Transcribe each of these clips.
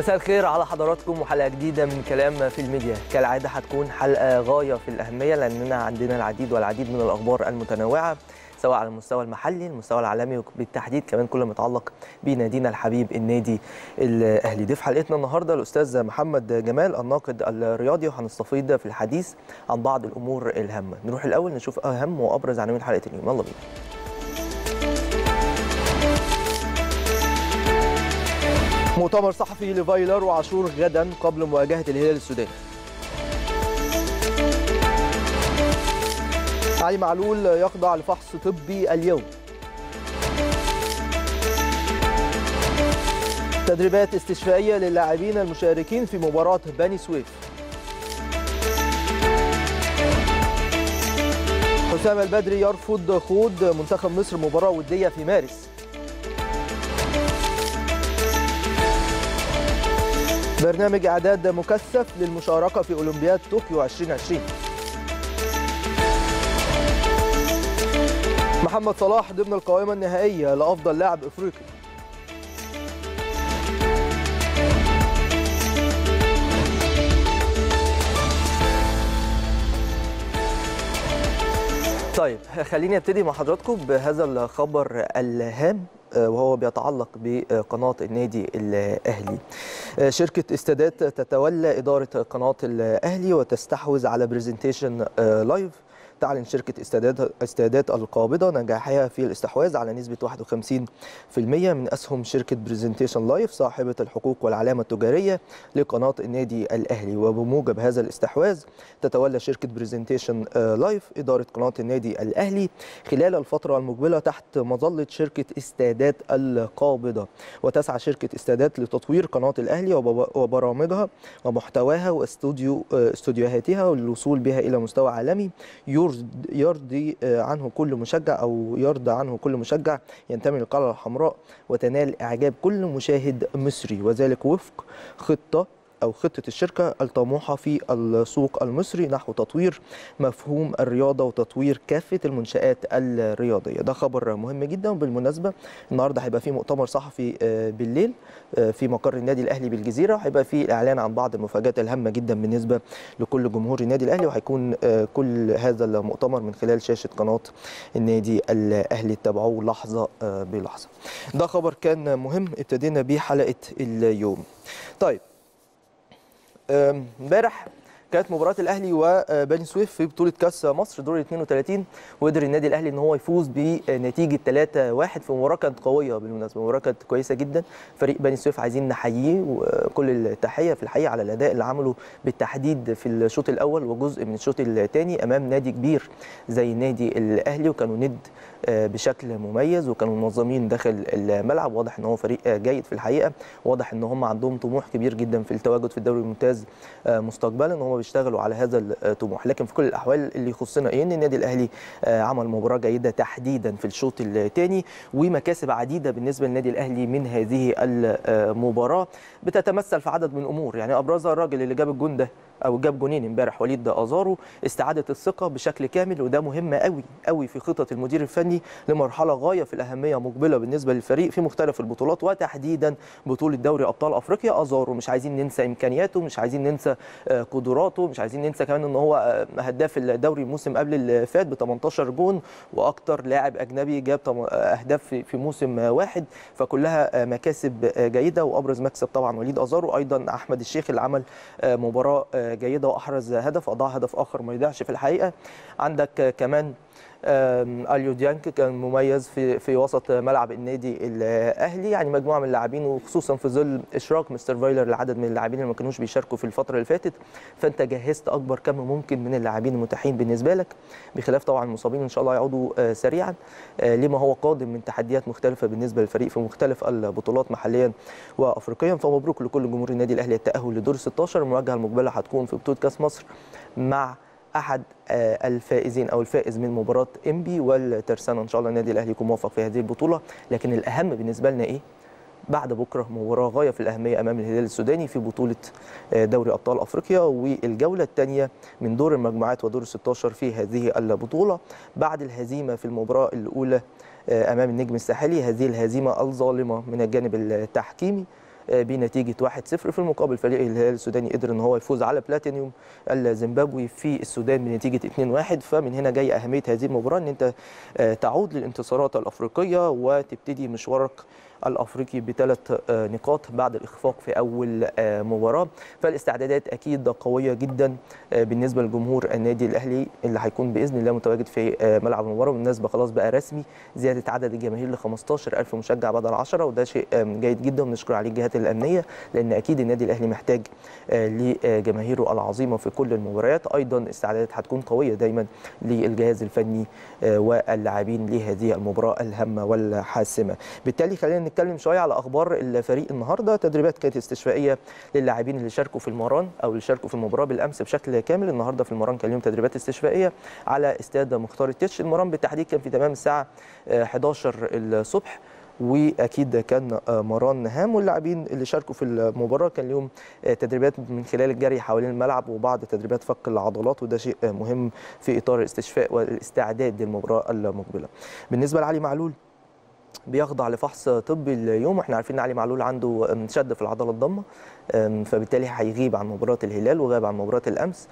مساء الخير على حضراتكم وحلقه جديده من كلام في الميديا كالعاده هتكون حلقه غايه في الاهميه لاننا عندنا العديد والعديد من الاخبار المتنوعه سواء على المستوى المحلي المستوى العالمي وبالتحديد كمان كل ما يتعلق بنادينا الحبيب النادي الاهلي ضيف حلقتنا النهارده الاستاذ محمد جمال الناقد الرياضي وهنستفيض في الحديث عن بعض الامور الهامه نروح الاول نشوف اهم وابرز عناوين حلقه اليوم يلا بينا مؤتمر صحفي لفايلر وعاشور غدا قبل مواجهه الهلال السوداني علي معلول يخضع لفحص طبي اليوم تدريبات استشفائيه للاعبين المشاركين في مباراه بني سويف حسام البدري يرفض خوض منتخب مصر مباراه وديه في مارس برنامج اعداد مكثف للمشاركه في اولمبياد طوكيو 2020 محمد صلاح ضمن القائمه النهائيه لافضل لاعب افريقي طيب خليني ابتدي مع حضراتكم بهذا الخبر الهام وهو بيتعلق بقناة النادي الأهلي شركة استادات تتولى إدارة قناة الأهلي وتستحوذ على برزنتيشن لايف تعلن شركة استادات استادات القابضة نجاحها في الاستحواذ على نسبة 51% من أسهم شركة برزنتيشن لايف صاحبة الحقوق والعلامة التجارية لقناة النادي الأهلي وبموجب هذا الاستحواذ تتولى شركة برزنتيشن لايف إدارة قناة النادي الأهلي خلال الفترة المقبلة تحت مظلة شركة استادات القابضة وتسعى شركة استادات لتطوير قناة الأهلي وبرامجها ومحتواها واستوديو استوديوهاتها والوصول بها إلى مستوى عالمي يرضي عنه كل مشجع او يرضى عنه كل مشجع ينتمي للقلعه الحمراء وتنال اعجاب كل مشاهد مصري وذلك وفق خطه أو خطة الشركة الطموحة في السوق المصري نحو تطوير مفهوم الرياضة وتطوير كافة المنشآت الرياضية ده خبر مهم جدا وبالمناسبة النهاردة هيبقى في مؤتمر صحفي بالليل في مقر النادي الأهلي بالجزيرة هيبقى في الإعلان عن بعض المفاجآت الهامة جدا بالنسبة لكل جمهور النادي الأهلي وهيكون كل هذا المؤتمر من خلال شاشة قناة النادي الأهلي تتابعوه لحظة بلحظة ده خبر كان مهم ابتدينا بيه حلقة اليوم طيب امبارح كانت مباراة الأهلي وبني سويف في بطولة كأس مصر دور 32 وقدر النادي الأهلي إن هو يفوز بنتيجة 3-1 في مباراة كانت قوية بالمناسبة مباراة كانت كويسة جدا فريق بني سويف عايزين نحييه وكل التحية في الحقيقة على الأداء اللي عمله بالتحديد في الشوط الأول وجزء من الشوط الثاني أمام نادي كبير زي النادي الأهلي وكانوا ند بشكل مميز وكانوا منظمين داخل الملعب واضح ان هو فريق جيد في الحقيقه واضح ان هم عندهم طموح كبير جدا في التواجد في الدوري الممتاز مستقبلا ان هم بيشتغلوا على هذا الطموح لكن في كل الاحوال اللي يخصنا ايه ان النادي الاهلي عمل مباراه جيده تحديدا في الشوط الثاني ومكاسب عديده بالنسبه للنادي الاهلي من هذه المباراه بتتمثل في عدد من الامور يعني ابرزها الراجل اللي جاب الجون ده او جاب جونين امبارح وليد ازارو استعاده الثقه بشكل كامل وده مهم قوي قوي في خطط المدير الفني لمرحله غايه في الاهميه مقبله بالنسبه للفريق في مختلف البطولات وتحديدا بطوله دوري ابطال افريقيا ازارو مش عايزين ننسى امكانياته مش عايزين ننسى قدراته مش عايزين ننسى كمان ان هو هداف الدوري الموسم قبل اللي فات ب 18 جون واكتر لاعب اجنبي جاب اهداف في موسم واحد فكلها مكاسب جيده وابرز مكسب طبعا وليد ازارو ايضا احمد الشيخ اللي عمل مباراه جيده واحرز هدف اضاع هدف اخر ما يضيعش في الحقيقه عندك كمان اليو ديانك كان مميز في في وسط ملعب النادي الاهلي يعني مجموعه من اللاعبين وخصوصا في ظل اشراك مستر فايلر لعدد من اللاعبين اللي ما كانوش بيشاركوا في الفتره اللي فاتت فانت جهزت اكبر كم ممكن من اللاعبين المتاحين بالنسبه لك بخلاف طبعا المصابين ان شاء الله يعودوا سريعا لما هو قادم من تحديات مختلفه بالنسبه للفريق في مختلف البطولات محليا وافريقيا فمبروك لكل جمهور النادي الاهلي التاهل لدور 16 المواجهه المقبله هتكون في بطوله كاس مصر مع احد الفائزين او الفائز من مباراه انبي والترسانه ان شاء الله النادي الاهلي يكون موفق في هذه البطوله لكن الاهم بالنسبه لنا ايه بعد بكره مباراه غايه في الاهميه امام الهلال السوداني في بطوله دوري ابطال افريقيا والجوله الثانيه من دور المجموعات ودور 16 في هذه البطوله بعد الهزيمه في المباراه الاولى امام النجم الساحلي هذه الهزيمه الظالمه من الجانب التحكيمي بنتيجه 1-0 في المقابل فريق الهلال السوداني قدر ان هو يفوز على بلاتينيوم الزيمبابوي في السودان بنتيجه 2-1 فمن هنا جاي اهميه هذه المباراه ان انت تعود للانتصارات الافريقيه وتبتدي مشوارك الافريقي بثلاث نقاط بعد الاخفاق في اول مباراه فالاستعدادات اكيد قويه جدا بالنسبه لجمهور النادي الاهلي اللي هيكون باذن الله متواجد في ملعب المباراه بالمناسبه خلاص بقى رسمي زياده عدد الجماهير ل 15000 مشجع بدل 10 وده شيء جيد جدا ونشكر عليه الجهات الامنيه لان اكيد النادي الاهلي محتاج لجماهيره العظيمه في كل المباريات ايضا استعدادات هتكون قويه دايما للجهاز الفني واللاعبين لهذه المباراه الهامه والحاسمه بالتالي خلينا نتكلم شويه على اخبار الفريق النهارده تدريبات كانت استشفائيه للاعبين اللي شاركوا في المران او اللي شاركوا في المباراه بالامس بشكل كامل النهارده في المران كان لهم تدريبات استشفائيه على استاد مختار التتش المران بالتحديد كان في تمام الساعه 11 الصبح واكيد كان مران هام واللاعبين اللي شاركوا في المباراه كان لهم تدريبات من خلال الجري حوالين الملعب وبعض تدريبات فك العضلات وده شيء مهم في اطار الاستشفاء والاستعداد للمباراه المقبله بالنسبه لعلي معلول بيخضع لفحص طبي اليوم واحنا عارفين ان علي معلول عنده شد في العضله الضمه فبالتالي هيغيب عن مباراه الهلال وغاب عن مباراه الامس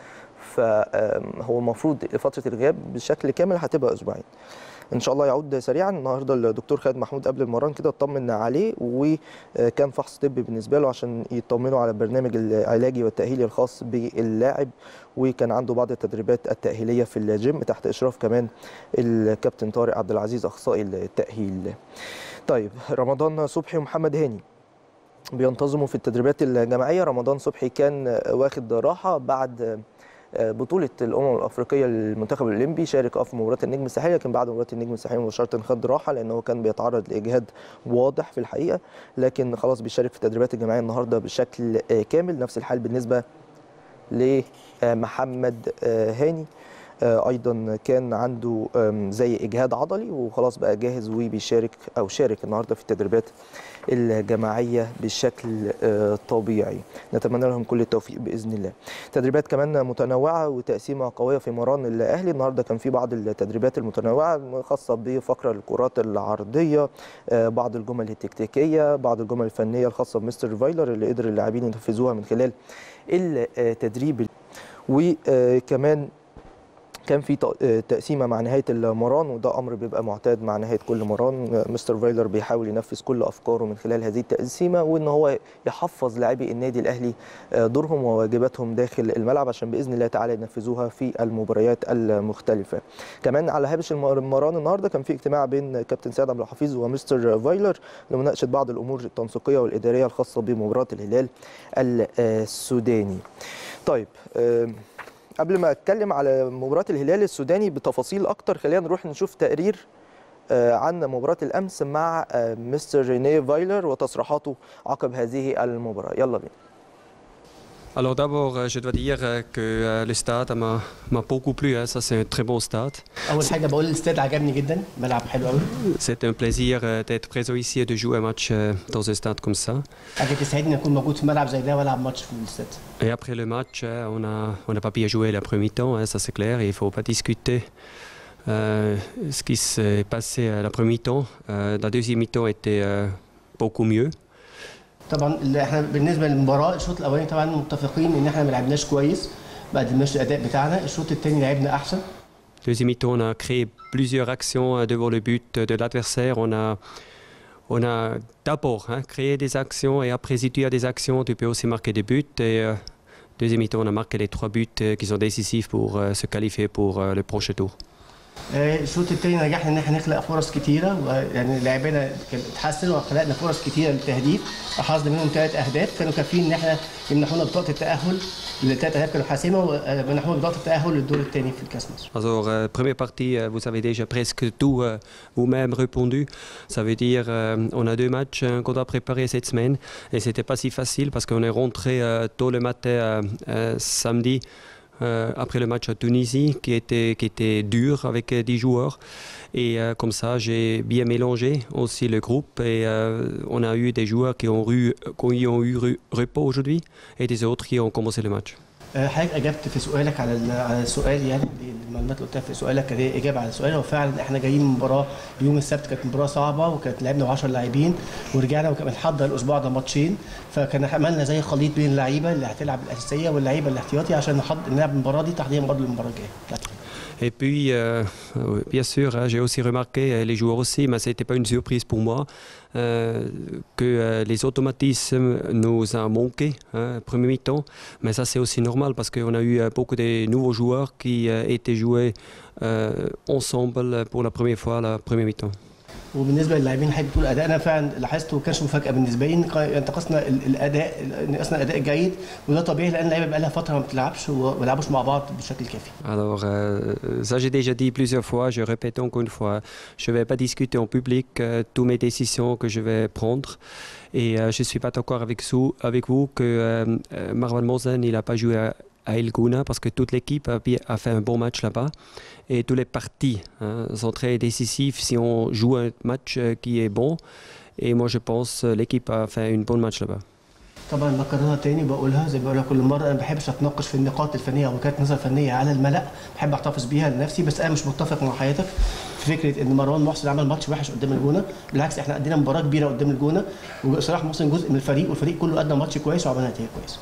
فهو المفروض فتره الغياب بشكل كامل هتبقى اسبوعين ان شاء الله يعود سريعا النهارده الدكتور خالد محمود قبل المران كده اطمن عليه وكان فحص طبي بالنسبه له عشان يطمنوا على البرنامج العلاجي والتاهيلي الخاص باللاعب وكان عنده بعض التدريبات التاهيليه في الجيم تحت اشراف كمان الكابتن طارق عبد العزيز اخصائي التاهيل طيب رمضان صبحي ومحمد هاني بينتظموا في التدريبات الجماعيه رمضان صبحي كان واخد راحه بعد بطوله الامم الافريقيه للمنتخب الاولمبي شارك في مباراه النجم الساحلي لكن بعد مباراه النجم الساحلي مباشره خد راحه لانه كان بيتعرض لاجهاد واضح في الحقيقه لكن خلاص بيشارك في التدريبات الجماعيه النهارده بشكل كامل نفس الحال بالنسبه لمحمد هاني ايضا كان عنده زي اجهاد عضلي وخلاص بقى جاهز وبيشارك او شارك النهارده في التدريبات الجماعيه بشكل طبيعي نتمنى لهم كل التوفيق باذن الله تدريبات كمان متنوعه وتقسيمه قويه في مران الاهلي النهارده كان في بعض التدريبات المتنوعه خاصه بفقره الكرات العرضيه بعض الجمل التكتيكيه بعض الجمل الفنيه الخاصه بمستر فايلر اللي قدر اللاعبين ينفذوها من خلال التدريب وكمان كان في تقسيمه مع نهايه المران وده امر بيبقى معتاد مع نهايه كل مران مستر فايلر بيحاول ينفذ كل افكاره من خلال هذه التقسيمه وان هو يحفظ لاعبي النادي الاهلي دورهم وواجباتهم داخل الملعب عشان باذن الله تعالى ينفذوها في المباريات المختلفه كمان على هامش المران النهارده كان في اجتماع بين كابتن سيد عبد الحفيظ ومستر فايلر لمناقشه بعض الامور التنسيقيه والاداريه الخاصه بمباراه الهلال السوداني طيب قبل ما اتكلم على مباراه الهلال السوداني بتفاصيل اكتر خلينا نروح نشوف تقرير عن مباراه الامس مع مستر رينيه فايلر وتصريحاته عقب هذه المباراه يلا بينا Alors d'abord, je dois dire que le stade m'a beaucoup plu. Hein. Ça, c'est un très bon stade. اول حاجه بقول الاستاد عجبني جدا ملعب حلو قوي C'est un plaisir d'être présent ici et de jouer un match dans un stade comme ça. حاجه تسعدني اكون موجود في ملعب زي ده والعب ماتش في الاستاد Et après le match, on n'a on a pas pu jouer la première temps, hein, ça c'est clair. Il ne faut pas discuter euh, ce qui s'est passé à la première temps. Euh, la deuxième mi-temps était euh, beaucoup mieux. طبعا اللي احنا بالنسبه للمباراه الشوط الاولاني طبعا متفقين ان احنا ما لعبناش كويس ما قدمناش الاداء بتاعنا الشوط الثاني لعبنا احسن Deuxième mi-temps, on a créé plusieurs actions devant le but de l'adversaire. On a, on a d'abord hein, créé des actions et après, si tu as des actions, tu peux aussi marquer des buts. Et euh, deuxième mi-temps, on a marqué les trois buts euh, qui sont décisifs pour euh, se qualifier pour euh, le prochain tour. آه، الشوط الثاني نجحنا ان احنا نخلق فرص كتيره ويعني لعبنا كان اتحسن وخلقنا فرص كتيره للتهديف احرزنا منهم ثلاث اهداف كانوا كافيين ان احنا يمنحونا بطاقه التاهل الثلاث اهداف كانوا حاسمه ومنحونا بطاقه التاهل للدور الثاني في الكاس مصر Alors, euh, première partie, euh, vous avez déjà presque tout euh, vous-même répondu. Ça veut dire euh, on a deux matchs euh, qu'on doit préparer cette semaine et c'était pas si facile parce qu'on est rentré euh, tôt le matin euh, euh, samedi. euh, après le match à Tunisie qui était, qui était dur avec euh, 10 joueurs. Et euh, comme ça, j'ai bien mélangé aussi le groupe. Et euh, on a eu des joueurs qui ont eu, qui ont eu re- repos aujourd'hui et des autres qui ont commencé le match. آه، حضرتك اجبت في سؤالك على ال- على السؤال يعني المعلومات اللي قلتها في سؤالك كانت هي اجابه على السؤال هو فعلا احنا جايين من مباراه يوم السبت كانت مباراه صعبه وكانت لعبنا 10 لاعبين ورجعنا وكان بنحضر الاسبوع ده ماتشين فكان عملنا زي خليط بين اللعيبه اللي هتلعب الاساسيه واللعيبه الاحتياطي عشان نحضر نلعب المباراه دي تحضيرا برضه للمباراه الجايه Et puis, euh, oui, bien sûr, hein, j'ai aussi remarqué, euh, les joueurs aussi, mais ce n'était pas une surprise pour moi, euh, que euh, les automatismes nous ont manqué, hein, premier mi-temps. Mais ça, c'est aussi normal parce qu'on a eu euh, beaucoup de nouveaux joueurs qui euh, étaient joués euh, ensemble pour la première fois, la première mi-temps. وبالنسبه للاعبين حضرتك بتقول ادائنا فعلا لاحظته كانش مفاجاه بالنسبه لي انتقصنا ال- الاداء نقصنا الاداء الجيد وده طبيعي لان اللعيبه بقى لها فتره ما بتلعبش وما بيلعبوش مع بعض بشكل كافي Alors, euh, ça j'ai déjà dit plusieurs fois, je répète encore une fois, je ne vais pas discuter en public euh, toutes mes décisions que je vais prendre. Et euh, je ne suis pas d'accord avec, sou- avec vous que euh, euh, Marwan Mosen il n'a pas joué à, à El Gouna parce que toute l'équipe a, bi- a fait un bon match là-bas. Et tous les parties hein, sont très décisifs si on joue un match euh, qui est bon. Et moi je pense que l'équipe a fait un bon match là-bas. طبعا بكررها تاني بقولها زي ما بقولها كل مره انا ما بحبش اتناقش في النقاط الفنيه او وجهات نظر فنيه على الملا بحب احتفظ بيها لنفسي بس انا مش متفق مع حضرتك في فكره ان مروان محسن عمل ماتش وحش قدام الجونه بالعكس احنا قدمنا مباراه كبيره قدام الجونه وصلاح محسن جزء من الفريق والفريق كله قدم ماتش كويس وعملنا نتيجه كويسه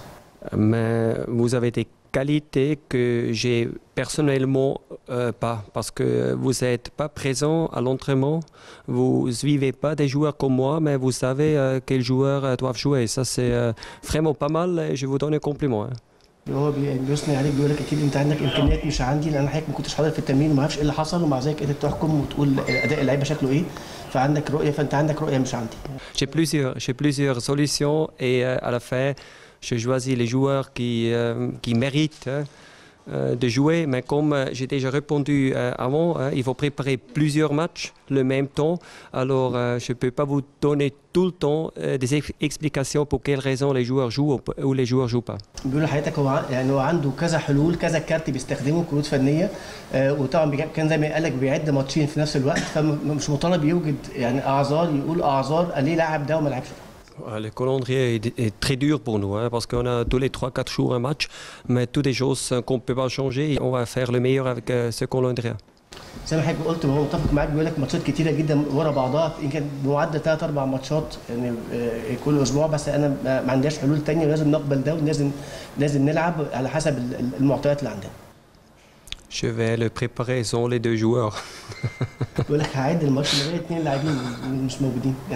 Mais vous avez des qualités que j'ai personnellement euh, pas, parce que vous n'êtes pas présent à l'entraînement, vous suivez pas des joueurs comme moi, mais vous savez euh, quels joueurs euh, doivent jouer. Ça, c'est euh, vraiment pas mal et je vous donne un compliment. hein. هو بي- بيثني عليك بيقول لك اكيد انت عندك امكانيات مش عندي لان حضرتك ما كنتش حاضر في التمرين وما اعرفش ايه اللي حصل ومع ذلك قدرت تحكم وتقول اداء اللعيبه شكله ايه فعندك رؤيه فانت عندك رؤيه مش عندي J'ai plusieurs, j'ai plusieurs solutions et euh, à la fin, je choisis les joueurs qui, euh, qui méritent hein, euh, de jouer. Mais comme euh, j'ai déjà répondu euh, avant, hein, il faut préparer plusieurs matchs le même temps. Alors, euh, je ne peux pas vous donner tout le temps euh, des ex- explications pour quelles raisons les joueurs jouent ou- ou les joueurs jouent pas. بيقول لحضرتك هو ع- يعني هو عنده كذا حلول كذا كارت بيستخدمه كروت فنيه آه وطبعا بيجا- كان زي ما قال لك بيعد ماتشين في نفس الوقت فمش مطالب يوجد يعني اعذار يقول اعذار قال ليه لعب ده وما لعبش ده Euh, Le calendrier est, est très dur pour nous hein, parce qu'on a tous les 3-4 jours un match, mais toutes des choses euh, qu'on ne peut pas changer. On va faire le meilleur avec euh, ce calendrier. زي ما حضرتك قلت هو متفق معاك بيقول لك ماتشات كتيره جدا ورا بعضها يمكن بمعدل ثلاث اربع ماتشات يعني آه، كل اسبوع بس انا ما ما عندناش حلول تانية ولازم نقبل ده ولازم لازم نلعب على حسب ال- ال- المعطيات اللي عندنا Je vais le préparer sans les deux joueurs. بيقول لك هعد الماتش اللي اثنين لاعبين مش موجودين يعني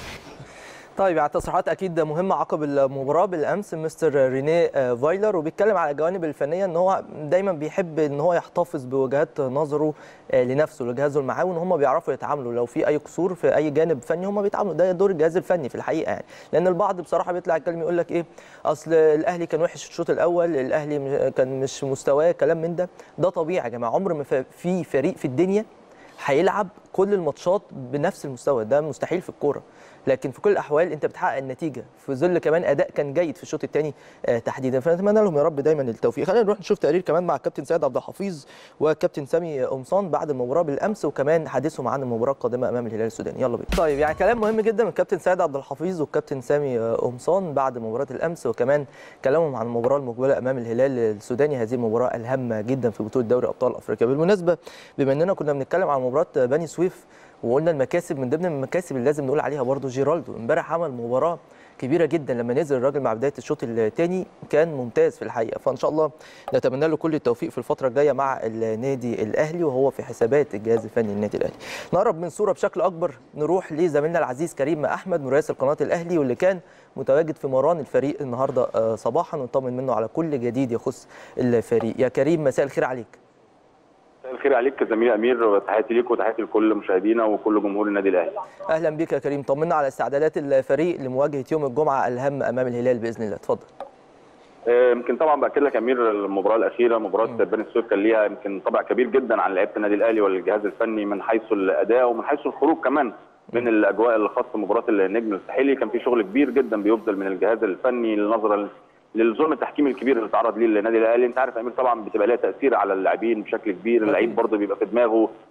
طيب يعني تصريحات اكيد مهمه عقب المباراه بالامس مستر رينيه آه، فايلر وبيتكلم على الجوانب الفنيه ان هو دايما بيحب ان هو يحتفظ بوجهات نظره آه، لنفسه لجهازه المعاون هم بيعرفوا يتعاملوا لو في اي قصور في اي جانب فني هم بيتعاملوا ده دور الجهاز الفني في الحقيقه يعني لان البعض بصراحه بيطلع يتكلم يقول لك ايه اصل الاهلي كان وحش الشوط الاول الاهلي م- كان مش مستواه كلام من ده ده طبيعي يا جماعه عمر ما ف- في فريق في الدنيا هيلعب كل الماتشات بنفس المستوى ده مستحيل في الكوره لكن في كل الاحوال انت بتحقق النتيجه في ظل كمان اداء كان جيد في الشوط الثاني تحديدا فنتمنى لهم يا رب دايما التوفيق خلينا نروح نشوف تقرير كمان مع الكابتن سيد عبد الحفيظ والكابتن سامي قمصان بعد المباراه بالامس وكمان حديثهم عن المباراه القادمه امام الهلال السوداني يلا بينا طيب يعني كلام مهم جدا من الكابتن سيد عبد الحفيظ والكابتن سامي قمصان بعد مباراه الامس وكمان كلامهم عن المباراه المقبله امام الهلال السوداني هذه المباراه الهامه جدا في بطوله دوري ابطال افريقيا بالمناسبه بما اننا كنا بنتكلم عن مباراه بني سويف وقلنا المكاسب من ضمن المكاسب اللي لازم نقول عليها برضو جيرالدو امبارح عمل مباراه كبيره جدا لما نزل الراجل مع بدايه الشوط الثاني كان ممتاز في الحقيقه فان شاء الله نتمنى له كل التوفيق في الفتره الجايه مع النادي الاهلي وهو في حسابات الجهاز الفني للنادي الاهلي نقرب من صوره بشكل اكبر نروح لزميلنا العزيز كريم احمد مراسل قناه الاهلي واللي كان متواجد في مران الفريق النهارده صباحا ونطمن منه على كل جديد يخص الفريق يا كريم مساء الخير عليك مساء الخير عليك زميلي امير وتحياتي ليك وتحياتي لكل مشاهدينا وكل جمهور النادي الاهلي. اهلا بك يا كريم طمنا على استعدادات الفريق لمواجهه يوم الجمعه الهام امام الهلال باذن الله اتفضل. يمكن طبعا باكد لك امير المباراه الاخيره مباراه بني سويف كان ليها يمكن طابع كبير جدا عن لعيبه النادي الاهلي والجهاز الفني من حيث الاداء ومن حيث الخروج كمان من الاجواء الخاصه بمباراه النجم الساحلي كان في شغل كبير جدا بيبذل من الجهاز الفني نظرا للظلم التحكيمي الكبير اللي تعرض ليه النادي الاهلي انت عارف امير طبعا بتبقى لها تاثير على اللاعبين بشكل كبير اللعيب برضه بيبقى في دماغه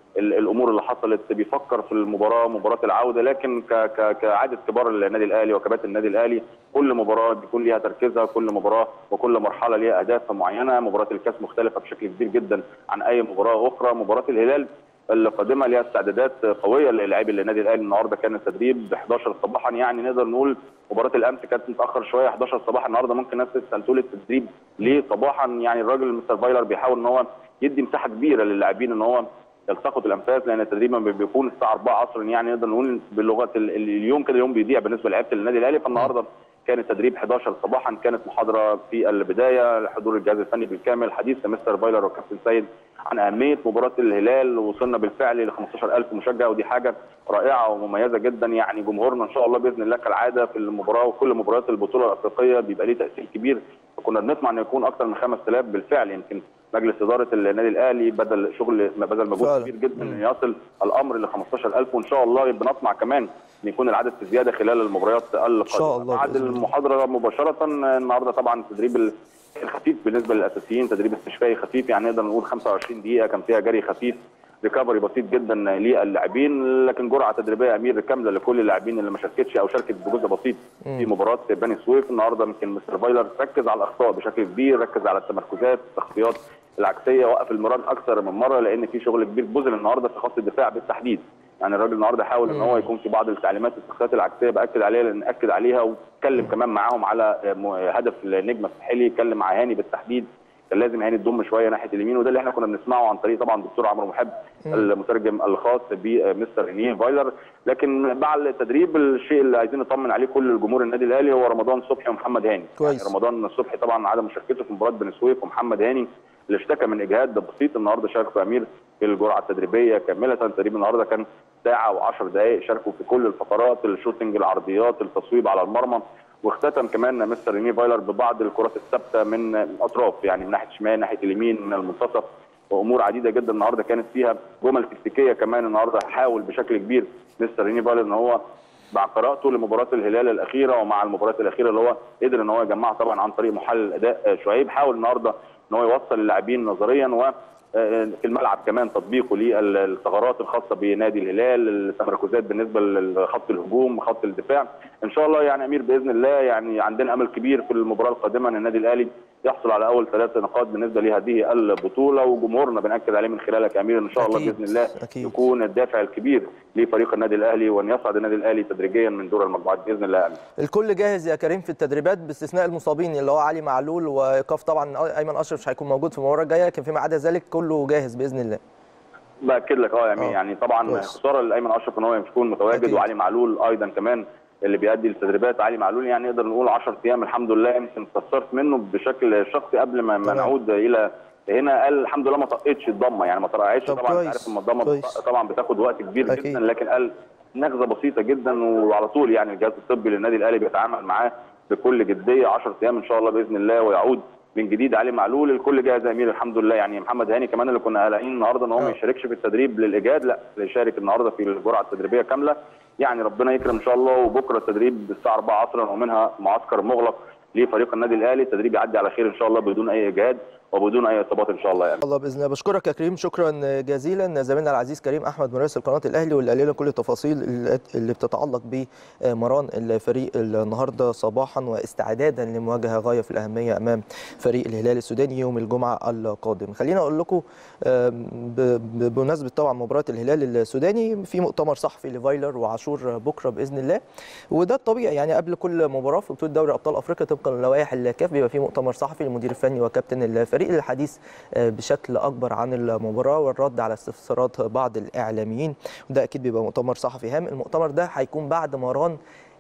ال- الامور اللي حصلت بيفكر في المباراه مباراه العوده لكن ك- ك- كعاده كبار النادي الاهلي وكباتن النادي الاهلي كل مباراه بيكون ليها تركيزها كل مباراه وكل مرحله ليها اهداف معينه مباراه الكاس مختلفه بشكل كبير جدا عن اي مباراه اخرى مباراه الهلال القادمه ليها استعدادات قويه للاعبي النادي الاهلي النهارده كان التدريب ب 11 صباحا يعني نقدر نقول مباراه الامس كانت متاخر شويه 11 صباحا النهارده ممكن الناس تسال تقول التدريب ليه صباحا يعني الراجل مستر فايلر بيحاول ان هو يدي مساحه كبيره للاعبين ان هو يلتقطوا الانفاس لان التدريب ما بيكون الساعه 4 عصرا يعني نقدر نقول بلغه ال- ال- اليوم كده اليوم بيضيع بالنسبه لعيبه النادي الاهلي فالنهارده كان التدريب 11 صباحا كانت محاضره في البدايه حضور الجهاز الفني بالكامل حديث مستر فايلر وكابتن سيد عن اهميه مباراه الهلال وصلنا بالفعل ل 15000 مشجع ودي حاجه رائعه ومميزه جدا يعني جمهورنا ان شاء الله باذن الله كالعاده في المباراه وكل مباريات البطوله الافريقيه بيبقى ليه تاثير كبير فكنا بنطمع انه يكون اكثر من 5000 بالفعل يمكن مجلس اداره النادي الاهلي بدل شغل بدل مجهود فعلا. كبير جدا ان يصل الامر ل 15000 وان شاء الله بنطمع كمان ان يكون العدد في زياده خلال المباريات القادمه شاء الله بعد بإذن الله. المحاضره مباشره النهارده طبعا التدريب ال- الخفيف بالنسبه للاساسيين تدريب استشفائي خفيف يعني نقدر نقول 25 دقيقه كان فيها جري خفيف ريكفري بسيط جدا للاعبين لكن جرعه تدريبيه امير كامله لكل اللاعبين اللي ما شاركتش او شاركت بجزء بسيط في مباراه بني سويف النهارده يمكن مستر فايلر ركز على الاخطاء بشكل كبير ركز على التمركزات التغطيات العكسيه وقف المران اكثر من مره لان في شغل كبير بذل النهارده في خط الدفاع بالتحديد يعني الراجل النهارده حاول ان هو يكون في بعض التعليمات التغطيات العكسيه باكد عليها لان اكد عليها واتكلم كمان معاهم على م- هدف النجم الساحلي اتكلم مع هاني بالتحديد كان لازم هاني تضم شويه ناحيه اليمين وده اللي احنا كنا بنسمعه عن طريق طبعا دكتور عمرو محب المترجم الخاص بمستر رينيه فايلر لكن بعد التدريب الشيء اللي عايزين نطمن عليه كل الجمهور النادي الاهلي هو رمضان صبحي ومحمد هاني كويس. يعني رمضان صبحي طبعا عدم مشاركته في مباراه بني سويف ومحمد هاني اللي اشتكى من اجهاد بسيط النهارده شارك في امير في الجرعه التدريبيه كامله تدريب النهارده كان ساعه و10 دقائق شاركوا في كل الفقرات الشوتنج العرضيات التصويب على المرمى واختتم كمان مستر ريني فايلر ببعض الكرات الثابته من الاطراف يعني من ناحيه الشمال ناحيه اليمين من المنتصف وامور عديده جدا النهارده كانت فيها جمل تكتيكيه كمان النهارده حاول بشكل كبير مستر ريني فايلر ان هو مع قراءته لمباراه الهلال الاخيره ومع المباريات الاخيره اللي هو قدر ان هو يجمعها طبعا عن طريق محلل الاداء آه، شعيب حاول النهارده ان هو يوصل اللاعبين نظريا و آه، في الملعب كمان تطبيقه للثغرات الخاصه بنادي الهلال التمركزات بالنسبه لخط الهجوم خط الدفاع ان شاء الله يعني امير باذن الله يعني عندنا امل كبير في المباراه القادمه ان النادي الاهلي يحصل على اول ثلاث نقاط بالنسبه لهذه البطوله وجمهورنا بناكد عليه من خلالك يا امير ان شاء الله أكيد، باذن الله أكيد. يكون الدافع الكبير لفريق النادي الاهلي وان يصعد النادي الاهلي تدريجيا من دور المجموعات باذن الله يا امير الكل جاهز يا كريم في التدريبات باستثناء المصابين اللي هو علي معلول وايقاف طبعا ايمن اشرف مش هيكون موجود في المباراه الجايه لكن فيما عدا ذلك كله جاهز باذن الله باكد لك اه يا امير آه. يعني طبعا كويس. خساره لايمن اشرف ان هو مش يكون متواجد أكيد. وعلي معلول ايضا كمان اللي بيأدي التدريبات علي معلول يعني نقدر نقول 10 ايام الحمد لله يمكن استفسرت منه بشكل شخصي قبل ما, ما تمام. نعود الى هنا قال الحمد لله ما طقتش الضمه يعني ما طرقعتش طب طبعا كويس. انت عارف ان الضمه كويس. طبعا بتاخد وقت كبير أكيد. جدا لكن قال نغزه بسيطه جدا وعلى طول يعني الجهاز الطبي للنادي الاهلي بيتعامل معاه بكل جديه 10 ايام ان شاء الله باذن الله ويعود من جديد علي معلول الكل جاهز يا امير الحمد لله يعني محمد هاني كمان اللي كنا قلقانين النهارده ان هو ما آه. يشاركش في التدريب للايجاد لا يشارك النهارده في الجرعه التدريبيه كامله يعني ربنا يكرم ان شاء الله وبكره التدريب الساعه 4 عصرا ومنها معسكر مغلق لفريق النادي الاهلي التدريب يعدي على خير ان شاء الله بدون اي اجهاد وبدون اي اصابات ان شاء الله يعني الله باذن الله بشكرك يا كريم شكرا جزيلا زميلنا العزيز كريم احمد مراسل قناه الاهلي واللي قال لنا كل التفاصيل اللي بتتعلق بمران الفريق النهارده صباحا واستعدادا لمواجهه غايه في الاهميه امام فريق الهلال السوداني يوم الجمعه القادم خلينا اقول لكم آم، ب- ب- بمناسبه طبعا مباراه الهلال السوداني في مؤتمر صحفي لفايلر وعاشور بكره باذن الله وده الطبيعي يعني قبل كل مباراه في بطوله دوري ابطال افريقيا طبقا للوائح الكاف بيبقى في مؤتمر صحفي للمدير الفني وكابتن الفريق للحديث آه، بشكل اكبر عن المباراه والرد على استفسارات بعض الاعلاميين وده اكيد بيبقى مؤتمر صحفي هام المؤتمر ده هيكون بعد مران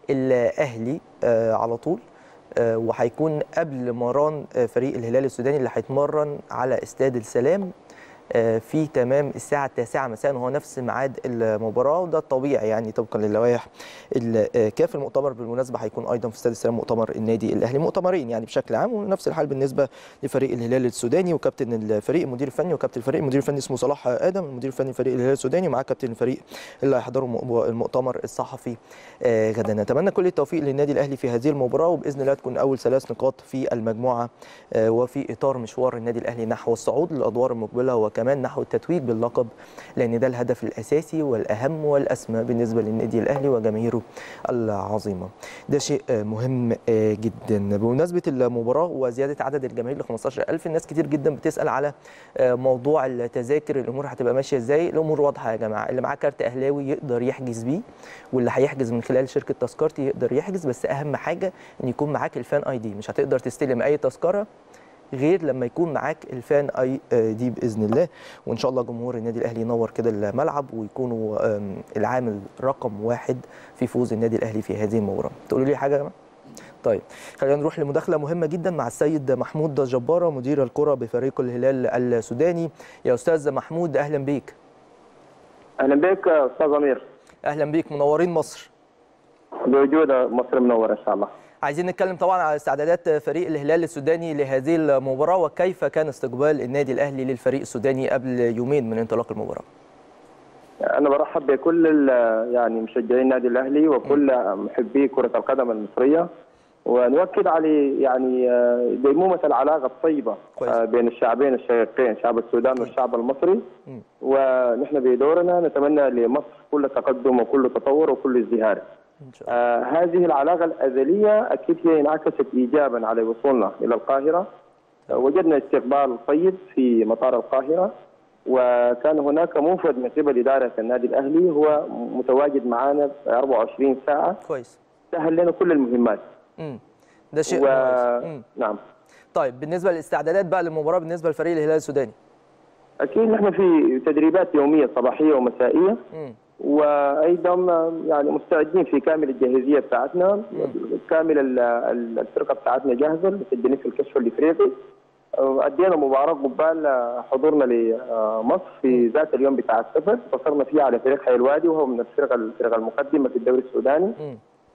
الاهلي آه، على طول آه، وهيكون قبل مران آه، فريق الهلال السوداني اللي هيتمرن على استاد السلام آه، في تمام الساعة التاسعة مساء وهو نفس ميعاد المباراة وده الطبيعي يعني طبقا للوائح الكاف المؤتمر بالمناسبة هيكون أيضا في استاد السلام مؤتمر النادي الأهلي مؤتمرين يعني بشكل عام ونفس الحال بالنسبة لفريق الهلال السوداني وكابتن الفريق المدير الفني وكابتن الفريق المدير الفني اسمه صلاح آدم المدير الفني فريق الهلال السوداني ومعاه كابتن الفريق اللي هيحضروا الم- المؤتمر الصحفي آه، غدا نتمنى كل التوفيق للنادي الأهلي في هذه المباراة وبإذن الله تكون أول ثلاث نقاط في المجموعة آه، وفي إطار مشوار النادي الأهلي نحو الصعود للأدوار المقبلة وكأس كمان نحو التتويج باللقب لان ده الهدف الاساسي والاهم والاسمى بالنسبه للنادي الاهلي وجماهيره العظيمه ده شيء مهم جدا بمناسبه المباراه وزياده عدد الجماهير ل 15000 الناس كتير جدا بتسال على موضوع التذاكر الامور هتبقى ماشيه ازاي الامور واضحه يا جماعه اللي معاه كارت اهلاوي يقدر يحجز بيه واللي هيحجز من خلال شركه تذكرتي يقدر يحجز بس اهم حاجه ان يكون معاك الفان اي دي مش هتقدر تستلم اي تذكره غير لما يكون معاك الفان اي دي باذن الله وان شاء الله جمهور النادي الاهلي ينور كده الملعب ويكونوا العامل رقم واحد في فوز النادي الاهلي في هذه المباراه تقولوا لي حاجه يا جماعه طيب خلينا نروح لمداخله مهمه جدا مع السيد محمود جباره مدير الكره بفريق الهلال السوداني يا استاذ محمود اهلا بيك اهلا بك استاذ امير اهلا بيك منورين مصر بوجود مصر منوره ان شاء الله عايزين نتكلم طبعا على استعدادات فريق الهلال السوداني لهذه المباراه وكيف كان استقبال النادي الاهلي للفريق السوداني قبل يومين من انطلاق المباراه انا برحب بكل يعني مشجعين النادي الاهلي وكل محبي كره القدم المصريه ونؤكد على يعني ديمومه العلاقه الطيبه كويس. بين الشعبين الشقيقين شعب السودان والشعب المصري ونحن بدورنا نتمنى لمصر كل تقدم وكل تطور وكل ازدهار ان شاء الله آه هذه العلاقة الأزلية أكيد هي انعكست إيجابا على وصولنا إلى القاهرة آه وجدنا استقبال طيب في مطار القاهرة وكان هناك موفد من قبل إدارة النادي الأهلي هو متواجد معنا 24 ساعة كويس سهل لنا كل المهمات امم ده شيء و... كويس مم. نعم طيب بالنسبه للاستعدادات بقى للمباراه بالنسبه لفريق الهلال السوداني أكيد نحن في تدريبات يومية صباحية ومسائية امم وايضا يعني مستعدين في كامل الجاهزيه بتاعتنا كامل ال- ال- الفرقه بتاعتنا جاهزه مسجلين في الكشف الافريقي ادينا مباراه قبال حضورنا لمصر في ذات اليوم بتاع السفر انتصرنا فيها على فريق حي الوادي وهو من الفرق الفرق المقدمه في الدوري السوداني مم.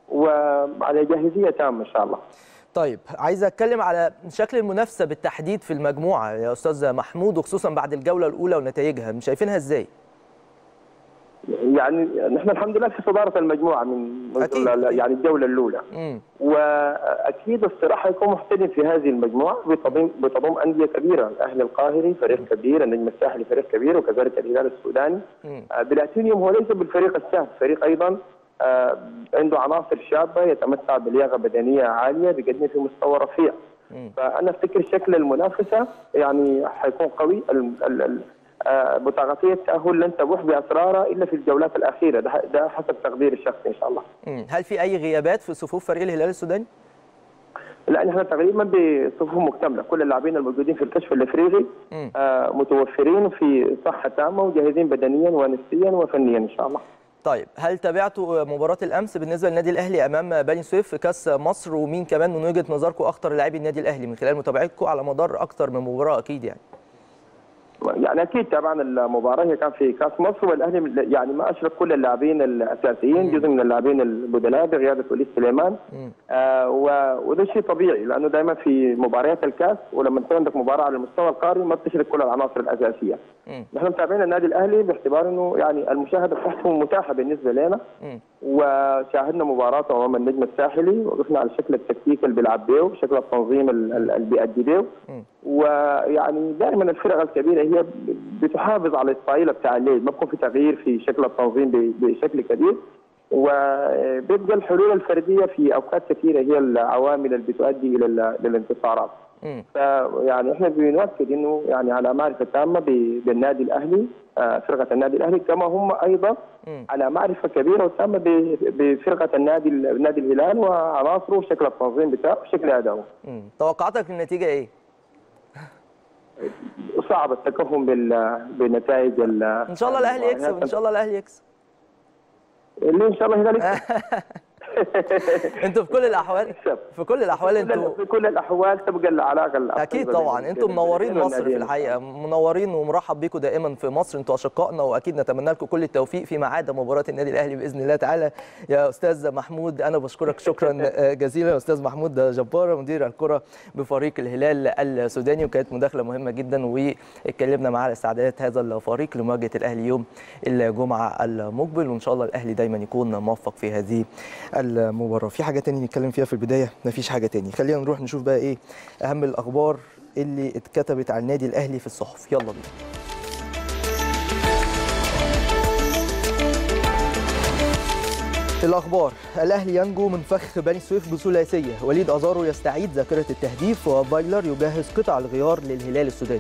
وعلى جاهزيه تامه ان شاء الله طيب عايز اتكلم على شكل المنافسه بالتحديد في المجموعه يا استاذ محمود وخصوصا بعد الجوله الاولى ونتائجها شايفينها ازاي يعني نحن الحمد لله في صداره المجموعه من منذ أكيد. ال- يعني الجوله الاولى امم واكيد الصراحه يكون محترف في هذه المجموعه بتضم بتضم انديه كبيره الاهلي القاهري فريق كبير النجم الساحلي فريق كبير وكذلك الهلال السوداني مم. آه، بلاتينيوم هو ليس بالفريق السهل فريق ايضا آه، عنده عناصر شابه يتمتع بلياقه بدنيه عاليه بيقدم في مستوى رفيع مم. فانا افتكر شكل المنافسه يعني حيكون قوي ال- ال- ال- آه، بطاقتيه التاهل لن تبوح باسرارها الا في الجولات الاخيره ده, ده حسب تقديري الشخصي ان شاء الله مم. هل في اي غيابات في صفوف فريق الهلال السوداني لا نحن تقريبا بصفوف مكتمله كل اللاعبين الموجودين في الكشف الافريقي مم. آه، متوفرين في صحه تامه وجاهزين بدنيا ونفسيا وفنيا ان شاء الله طيب هل تابعتوا مباراه الامس بالنسبه للنادي الاهلي امام بني سويف في كاس مصر ومين كمان من وجهه نظركم اخطر لاعبي النادي الاهلي من خلال متابعتكم على مدار اكتر من مباراه اكيد يعني يعني اكيد تابعنا المباراه هي كان في كاس مصر والاهلي يعني ما اشرك كل اللاعبين الاساسيين جزء من اللاعبين البدلاء بقياده وليد سليمان مم. آه و- وده شيء طبيعي لانه دائما في مباريات الكاس ولما تكون عندك مباراه على المستوى القاري ما بتشرك كل العناصر الاساسيه. مم. نحن متابعين النادي الاهلي باعتبار انه يعني المشاهده بتاعته متاحه بالنسبه لنا مم. وشاهدنا مباراة أمام النجم الساحلي وقفنا على الشكل التكتيكي اللي بيلعب بيه وشكل التنظيم ال- ال- اللي بيأدي بيه مم. ويعني دائما الفرق الكبيرة هي بتحافظ على الستايل بتاع الليل ما بكون في تغيير في شكل التنظيم ب- بشكل كبير وبيبقى الحلول الفردية في أوقات كثيرة هي العوامل اللي بتؤدي إلى ال- للانتصارات مم. فيعني احنا بنؤكد انه يعني على معرفه تامه ب- بالنادي الاهلي آه، فرقه النادي الاهلي كما هم ايضا مم. على معرفه كبيره وتامه ب- بفرقه النادي نادي الهلال وعناصره وشكل التنظيم بتاعه وشكل ادائه. مم. توقعاتك للنتيجه ايه؟ صعب التكهن بال- بنتائج ال- ان شاء الله الاهلي يكسب ان شاء الله الاهلي يكسب اللي ان شاء الله هذلك انتوا في كل الاحوال يكسب. في كل الاحوال انتوا في كل الاحوال تبقى العلاقه الطيبة اكيد بين- طبعا بين انتم منورين الفريقين مصر في والناديين. الحقيقه منورين ومرحب بيكم دائما في مصر انتوا اشقائنا واكيد نتمنى لكم كل التوفيق فيما عدا مباراه النادي الاهلي باذن الله تعالى يا استاذ محمود انا بشكرك شكرا جزيلا يا استاذ محمود جبار مدير الكره بفريق الهلال السوداني وكانت مداخله مهمه جدا واتكلمنا معاه على استعدادات هذا الفريق لمواجهه الاهلي يوم الجمعه المقبل وان شاء الله الاهلي دايما يكون موفق في هذه المباراه في حاجه تاني نتكلم فيها في البدايه مفيش حاجه تاني خلينا نروح نشوف بقى ايه اهم الاخبار اللي اتكتبت عن النادي الاهلي في الصحف يلا بينا الأخبار الأهلي ينجو من فخ بني سويف بثلاثية وليد أزارو يستعيد ذاكرة التهديف وفايلر يجهز قطع الغيار للهلال السوداني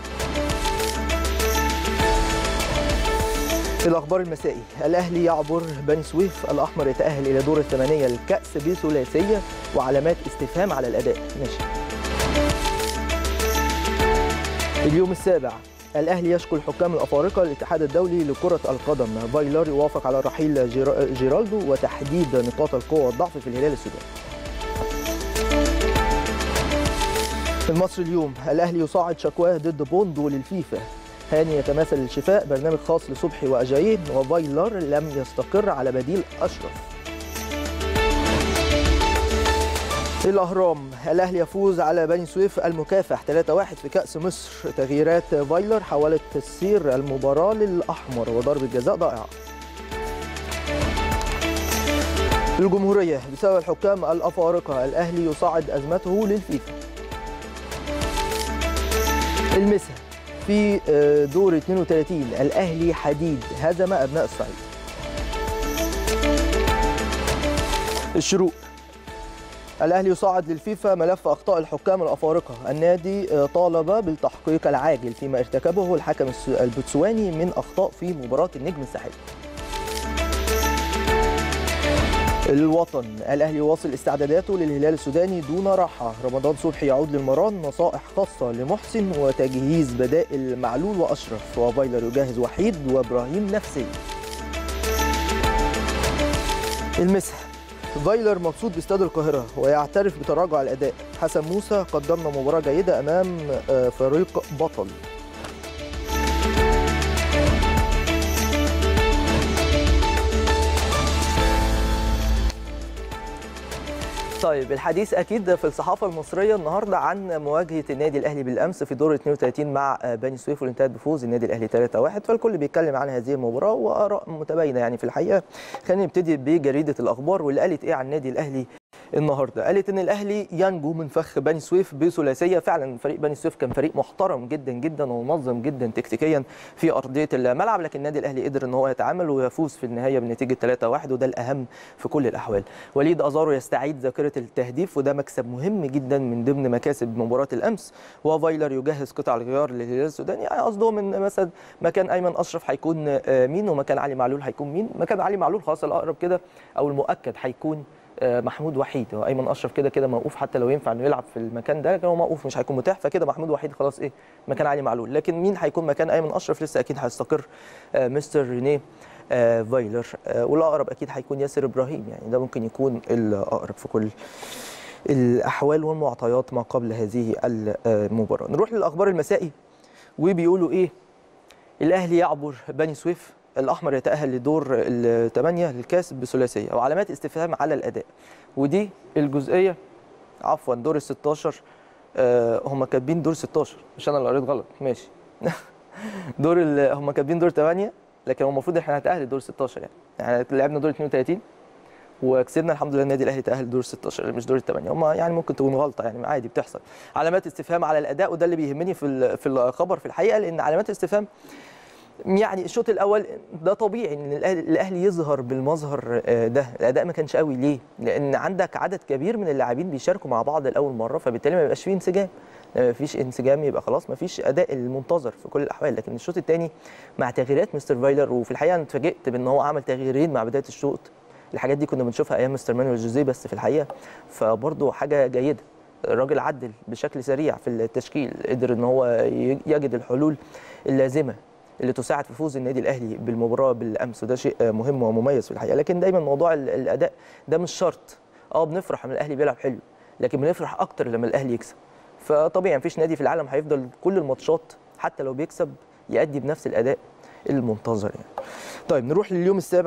الأخبار المسائي الأهلي يعبر بني سويف الأحمر يتأهل إلى دور الثمانية للكأس بثلاثية وعلامات استفهام على الأداء ماشي اليوم السابع الأهلي يشكو الحكام الأفارقة الاتحاد الدولي لكرة القدم فايلر يوافق على رحيل جيرا- جيرالدو وتحديد نقاط القوة والضعف في الهلال السوداني المصري اليوم الأهلي يصعد شكواه ضد بوندو للفيفا هاني يتماثل الشفاء برنامج خاص لصبحي وأجايين وفايلر لم يستقر على بديل أشرف الأهرام الأهلي يفوز على بني سويف المكافح 3-1 في كأس مصر تغييرات فايلر حاولت تسيير المباراة للأحمر وضربة جزاء ضائعة الجمهورية بسبب الحكام الأفارقة الأهلي يصعد أزمته للفيفا المسا في آه، دور 32 الأهلي حديد هزم أبناء الصعيد الشروق الأهلي يصعد للفيفا ملف أخطاء الحكام الأفارقة النادي آه، طالب بالتحقيق العاجل فيما ارتكبه الحكم الس- البوتسواني من أخطاء في مباراة النجم الساحلي الوطن الأهلي يواصل استعداداته للهلال السوداني دون راحة رمضان صبحي يعود للمران نصائح خاصة لمحسن وتجهيز بدائل معلول وأشرف وفايلر يجهز وحيد وإبراهيم نفسي المسح فايلر مبسوط باستاد القاهرة ويعترف بتراجع الأداء حسن موسى قدمنا مباراة جيدة أمام آه، فريق بطل طيب الحديث اكيد في الصحافه المصريه النهارده عن مواجهه النادي الاهلي بالامس في دور 32 مع بني سويف واللي انتهت بفوز النادي الاهلي 3-1 فالكل بيتكلم عن هذه المباراه واراء متباينه يعني في الحقيقه خلينا نبتدي بجريده الاخبار واللي قالت ايه عن النادي الاهلي النهارده قالت ان الاهلي ينجو من فخ بني سويف بثلاثيه فعلا فريق بني سويف كان فريق محترم جدا جدا ومنظم جدا تكتيكيا في ارضيه الملعب لكن النادي الاهلي قدر ان هو يتعامل ويفوز في النهايه بنتيجه 3-1 وده الاهم في كل الاحوال وليد ازارو يستعيد ذاكره التهديف وده مكسب مهم جدا من ضمن مكاسب مباراه الامس وفايلر يجهز قطع الغيار للهلال السوداني يعني قصدهم ان مثلا مكان ايمن اشرف هيكون آه، مين ومكان علي معلول هيكون مين مكان علي معلول خلاص الاقرب كده او المؤكد هيكون آه، محمود وحيد هو ايمن اشرف كده كده موقوف حتى لو ينفع انه يلعب في المكان ده لكن هو موقوف مش هيكون متاح فكده محمود وحيد خلاص ايه مكان علي معلول لكن مين هيكون مكان ايمن اشرف لسه اكيد هيستقر آه، مستر رينيه آه، فايلر آه، والاقرب اكيد هيكون ياسر ابراهيم يعني ده ممكن يكون الاقرب في كل الاحوال والمعطيات ما قبل هذه المباراه نروح للاخبار المسائي وبيقولوا ايه الاهلي يعبر بني سويف الاحمر يتاهل لدور الثمانيه للكاس بثلاثيه وعلامات استفهام على الاداء ودي الجزئيه عفوا دور ال 16 آه هم كاتبين دور 16 مش انا اللي قريت غلط ماشي دور ال- هم كاتبين دور 8 لكن هو المفروض احنا هنتاهل لدور 16 يعني يعني لعبنا دور 32 وكسبنا الحمد لله النادي الاهلي تاهل دور 16 مش دور الثمانيه هم يعني ممكن تكون غلطه يعني عادي بتحصل علامات استفهام على الاداء وده اللي بيهمني في ال- في الخبر في الحقيقه لان علامات الاستفهام يعني الشوط الاول ده طبيعي ان الاهلي الأهلي يظهر بالمظهر آه، ده الاداء ما كانش قوي ليه لان عندك عدد كبير من اللاعبين بيشاركوا مع بعض لاول مره فبالتالي ما بيبقاش فيه انسجام لما ما فيش انسجام يبقى خلاص ما فيش اداء المنتظر في كل الاحوال لكن الشوط الثاني مع تغييرات مستر فايلر وفي الحقيقه انا اتفاجئت بان هو عمل تغييرين مع بدايه الشوط الحاجات دي كنا بنشوفها ايام مستر مانويل جوزيه بس في الحقيقه فبرضه حاجه جيده الراجل عدل بشكل سريع في التشكيل قدر ان هو ي- يجد الحلول اللازمه اللي تساعد في فوز النادي الاهلي بالمباراه بالامس وده شيء مهم ومميز في الحقيقه لكن دايما موضوع ال- الاداء ده مش شرط اه بنفرح لما الاهلي بيلعب حلو لكن بنفرح اكتر لما الاهلي يكسب فطبيعي مفيش نادي في العالم هيفضل كل الماتشات حتى لو بيكسب يأدي بنفس الاداء المنتظر يعني طيب نروح لليوم السابع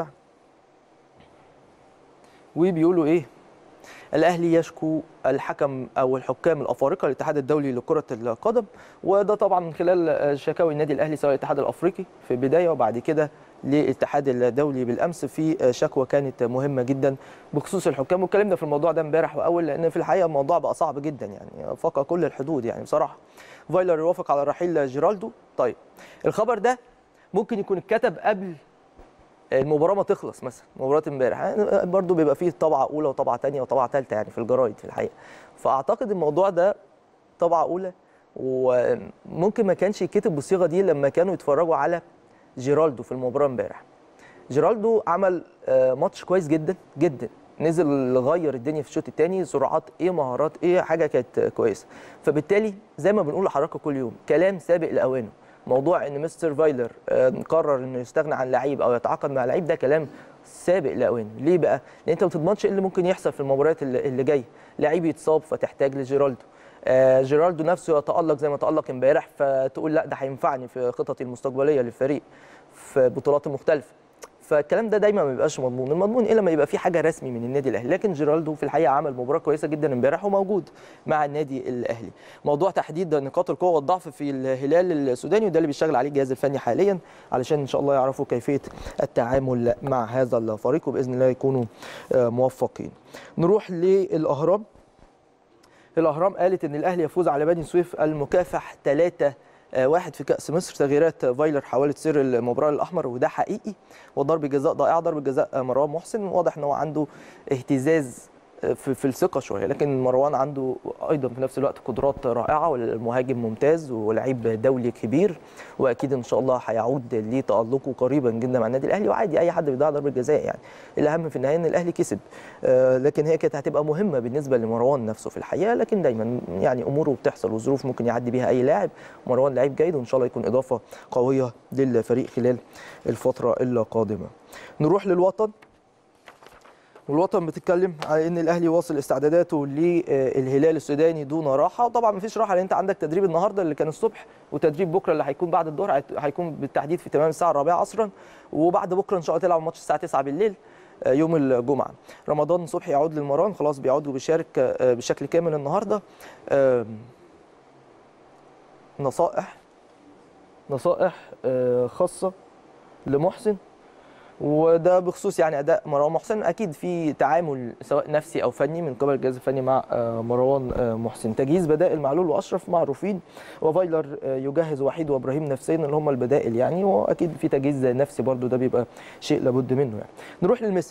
وبيقولوا ايه الاهلي يشكو الحكم او الحكام الافارقه الاتحاد الدولي لكره القدم وده طبعا من خلال شكاوي النادي الاهلي سواء الاتحاد الافريقي في البدايه وبعد كده للاتحاد الدولي بالامس في شكوى كانت مهمه جدا بخصوص الحكام واتكلمنا في الموضوع ده امبارح واول لان في الحقيقه الموضوع بقى صعب جدا يعني فاق كل الحدود يعني بصراحه فايلر يوافق على رحيل جيرالدو طيب الخبر ده ممكن يكون اتكتب قبل المباراه ما تخلص مثلا مباراه امبارح يعني برضو بيبقى فيه طبعه اولى وطبعه ثانيه وطبعه ثالثه يعني في الجرايد في الحقيقه فاعتقد الموضوع ده طبعه اولى وممكن ما كانش يتكتب بالصيغه دي لما كانوا يتفرجوا على جيرالدو في المباراه امبارح جيرالدو عمل آه، ماتش كويس جدا جدا نزل غير الدنيا في الشوط الثاني سرعات ايه مهارات ايه حاجه كانت كويسه فبالتالي زي ما بنقول لحضراتكم كل يوم كلام سابق لاوانه موضوع ان مستر فايلر آه، قرر انه يستغنى عن لعيب او يتعاقد مع لعيب ده كلام سابق لاوانه ليه بقى لان انت ما بتضمنش ايه اللي ممكن يحصل في المباريات اللي اللي جايه لعيب يتصاب فتحتاج لجيرالدو آه، جيرالدو نفسه يتالق زي ما تالق امبارح فتقول لا ده هينفعني في خططي المستقبليه للفريق في بطولات مختلفه فالكلام ده دايما ما بيبقاش مضمون المضمون الا لما يبقى في حاجه رسمي من النادي الاهلي لكن جيرالدو في الحقيقه عمل مباراه كويسه جدا امبارح وموجود مع النادي الاهلي موضوع تحديد نقاط القوه والضعف في الهلال السوداني وده اللي بيشتغل عليه الجهاز الفني حاليا علشان ان شاء الله يعرفوا كيفيه التعامل مع هذا الفريق وباذن الله يكونوا آه، موفقين نروح للاهرام الاهرام قالت ان الاهلي يفوز على بني سويف المكافح 3 واحد في كاس مصر تغييرات فايلر حاولت سر المباراه الاحمر وده حقيقي وضربه جزاء ضائعه ضربه جزاء مروان محسن واضح ان هو عنده اهتزاز في, في الثقه شويه لكن مروان عنده ايضا في نفس الوقت قدرات رائعه والمهاجم ممتاز ولعيب دولي كبير واكيد ان شاء الله هيعود لتالقه قريبا جدا مع النادي الاهلي وعادي اي حد بيضيع ضربه جزاء يعني الاهم في النهايه ان الاهلي كسب آه، لكن هي كانت هتبقى مهمه بالنسبه لمروان نفسه في الحقيقه لكن دايما يعني اموره بتحصل وظروف ممكن يعدي بيها اي لاعب مروان لعيب جيد وان شاء الله يكون اضافه قويه للفريق خلال الفتره القادمه نروح للوطن والوطن بتتكلم على ان الاهلي واصل استعداداته للهلال السوداني دون راحه وطبعا مفيش راحه لان انت عندك تدريب النهارده اللي كان الصبح وتدريب بكره اللي هيكون بعد الظهر هيت- هيكون بالتحديد في تمام الساعه الرابعه عصرا وبعد بكره ان شاء الله تلعب ماتش الساعه 9 بالليل آه، يوم الجمعه رمضان صبحي يعود للمران خلاص بيعود وبيشارك آه، بشكل كامل النهارده آم، نصائح نصائح آه، خاصه لمحسن وده بخصوص يعني اداء مروان محسن اكيد في تعامل سواء نفسي او فني من قبل الجهاز الفني مع آه، مروان آه، محسن تجهيز بدائل معلول واشرف معروفين وفايلر آه، يجهز وحيد وابراهيم نفسيا اللي هم البدائل يعني واكيد في تجهيز نفسي برضو ده بيبقى شيء لابد منه يعني نروح للمسا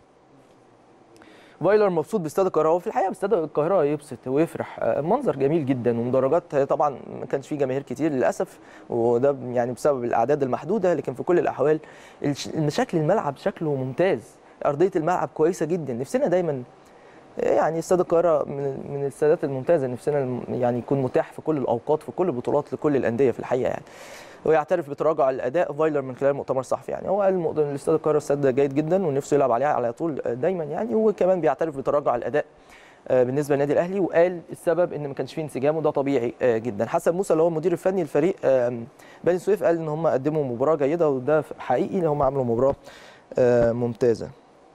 فايلر مبسوط باستاد القاهره هو في الحقيقه باستاد القاهره يبسط ويفرح آه، منظر جميل جدا ومدرجات آه، طبعا ما كانش فيه جماهير كتير للاسف وده يعني بسبب الاعداد المحدوده لكن في كل الاحوال الش- شكل الملعب شكله ممتاز ارضيه الملعب كويسه جدا نفسنا دايما يعني استاد القاهره من من الاستادات الممتازه نفسنا الم- يعني يكون متاح في كل الاوقات في كل البطولات لكل الانديه في الحقيقه يعني ويعترف بتراجع الاداء فايلر من خلال مؤتمر صحفي يعني هو قال المؤتمر- الاستاد القاهره استاد جيد جدا ونفسه يلعب عليه على طول دايما يعني وكمان بيعترف بتراجع الاداء آه، بالنسبه للنادي الاهلي وقال السبب ان ما كانش فيه انسجام وده طبيعي آه، جدا حسن موسى اللي هو المدير الفني للفريق آم، بني سويف قال ان هم قدموا مباراه جيده وده حقيقي ان هم عملوا مباراه آه، ممتازه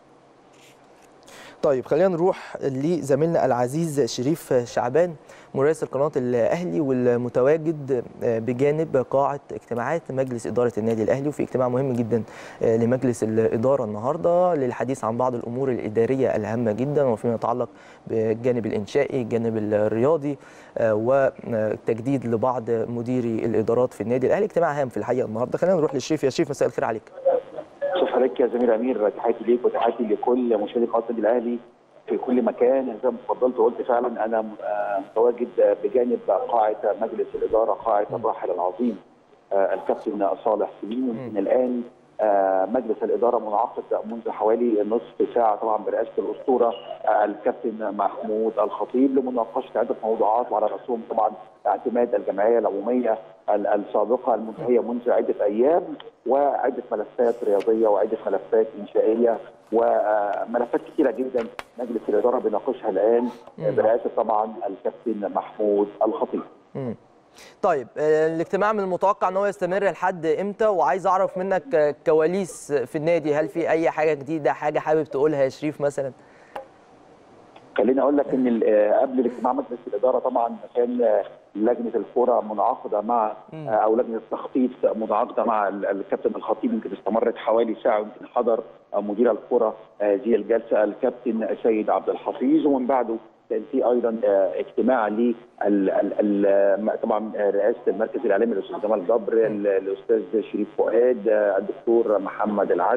طيب خلينا نروح لزميلنا العزيز شريف شعبان مراسل قناه الاهلي والمتواجد بجانب قاعه اجتماعات مجلس اداره النادي الاهلي وفي اجتماع مهم جدا لمجلس الاداره النهارده للحديث عن بعض الامور الاداريه الهامه جدا وفيما يتعلق بالجانب الانشائي الجانب الرياضي وتجديد لبعض مديري الادارات في النادي الاهلي اجتماع هام في الحقيقه النهارده خلينا نروح للشريف يا شريف مساء الخير عليك شوف حضرتك يا زميل امير تحياتي ليك وتحياتي لكل مشاهدي قناه النادي الاهلي في كل مكان زي ما اتفضلت وقلت فعلا انا آه، متواجد بجانب قاعه مجلس الاداره قاعه الراحل العظيم آه، الكابتن صالح سليم يمكن الان آه، مجلس الاداره منعقد منذ حوالي نصف ساعه طبعا برئاسه الاسطوره آه، الكابتن محمود الخطيب لمناقشه عده موضوعات وعلى راسهم طبعا اعتماد الجمعيه العموميه ال- السابقه المنتهيه منذ عده ايام وعده ملفات رياضيه وعده ملفات انشائيه وملفات كثيره جدا مجلس الاداره بيناقشها الان برئاسه طبعا الكابتن محمود الخطيب. مم. طيب آه، الاجتماع من المتوقع ان هو يستمر لحد امتى وعايز اعرف منك آه، كواليس في النادي هل في اي حاجه جديده حاجه حابب تقولها يا شريف مثلا خليني اقول لك ان ال- آه، قبل الاجتماع مجلس الاداره طبعا كان آه، لجنه الكره منعقده مع آه، او لجنه التخطيط منعقده مع ال- الكابتن الخطيب يمكن استمرت حوالي ساعه يمكن حضر آه، مدير الكره آه، دي الجلسه الكابتن سيد عبد الحفيظ ومن بعده كان في ايضا آه، اجتماع ل طبعا آه، رئاسه المركز الاعلامي الاستاذ جمال جبر ال- الاستاذ شريف فؤاد آه، الدكتور محمد العدل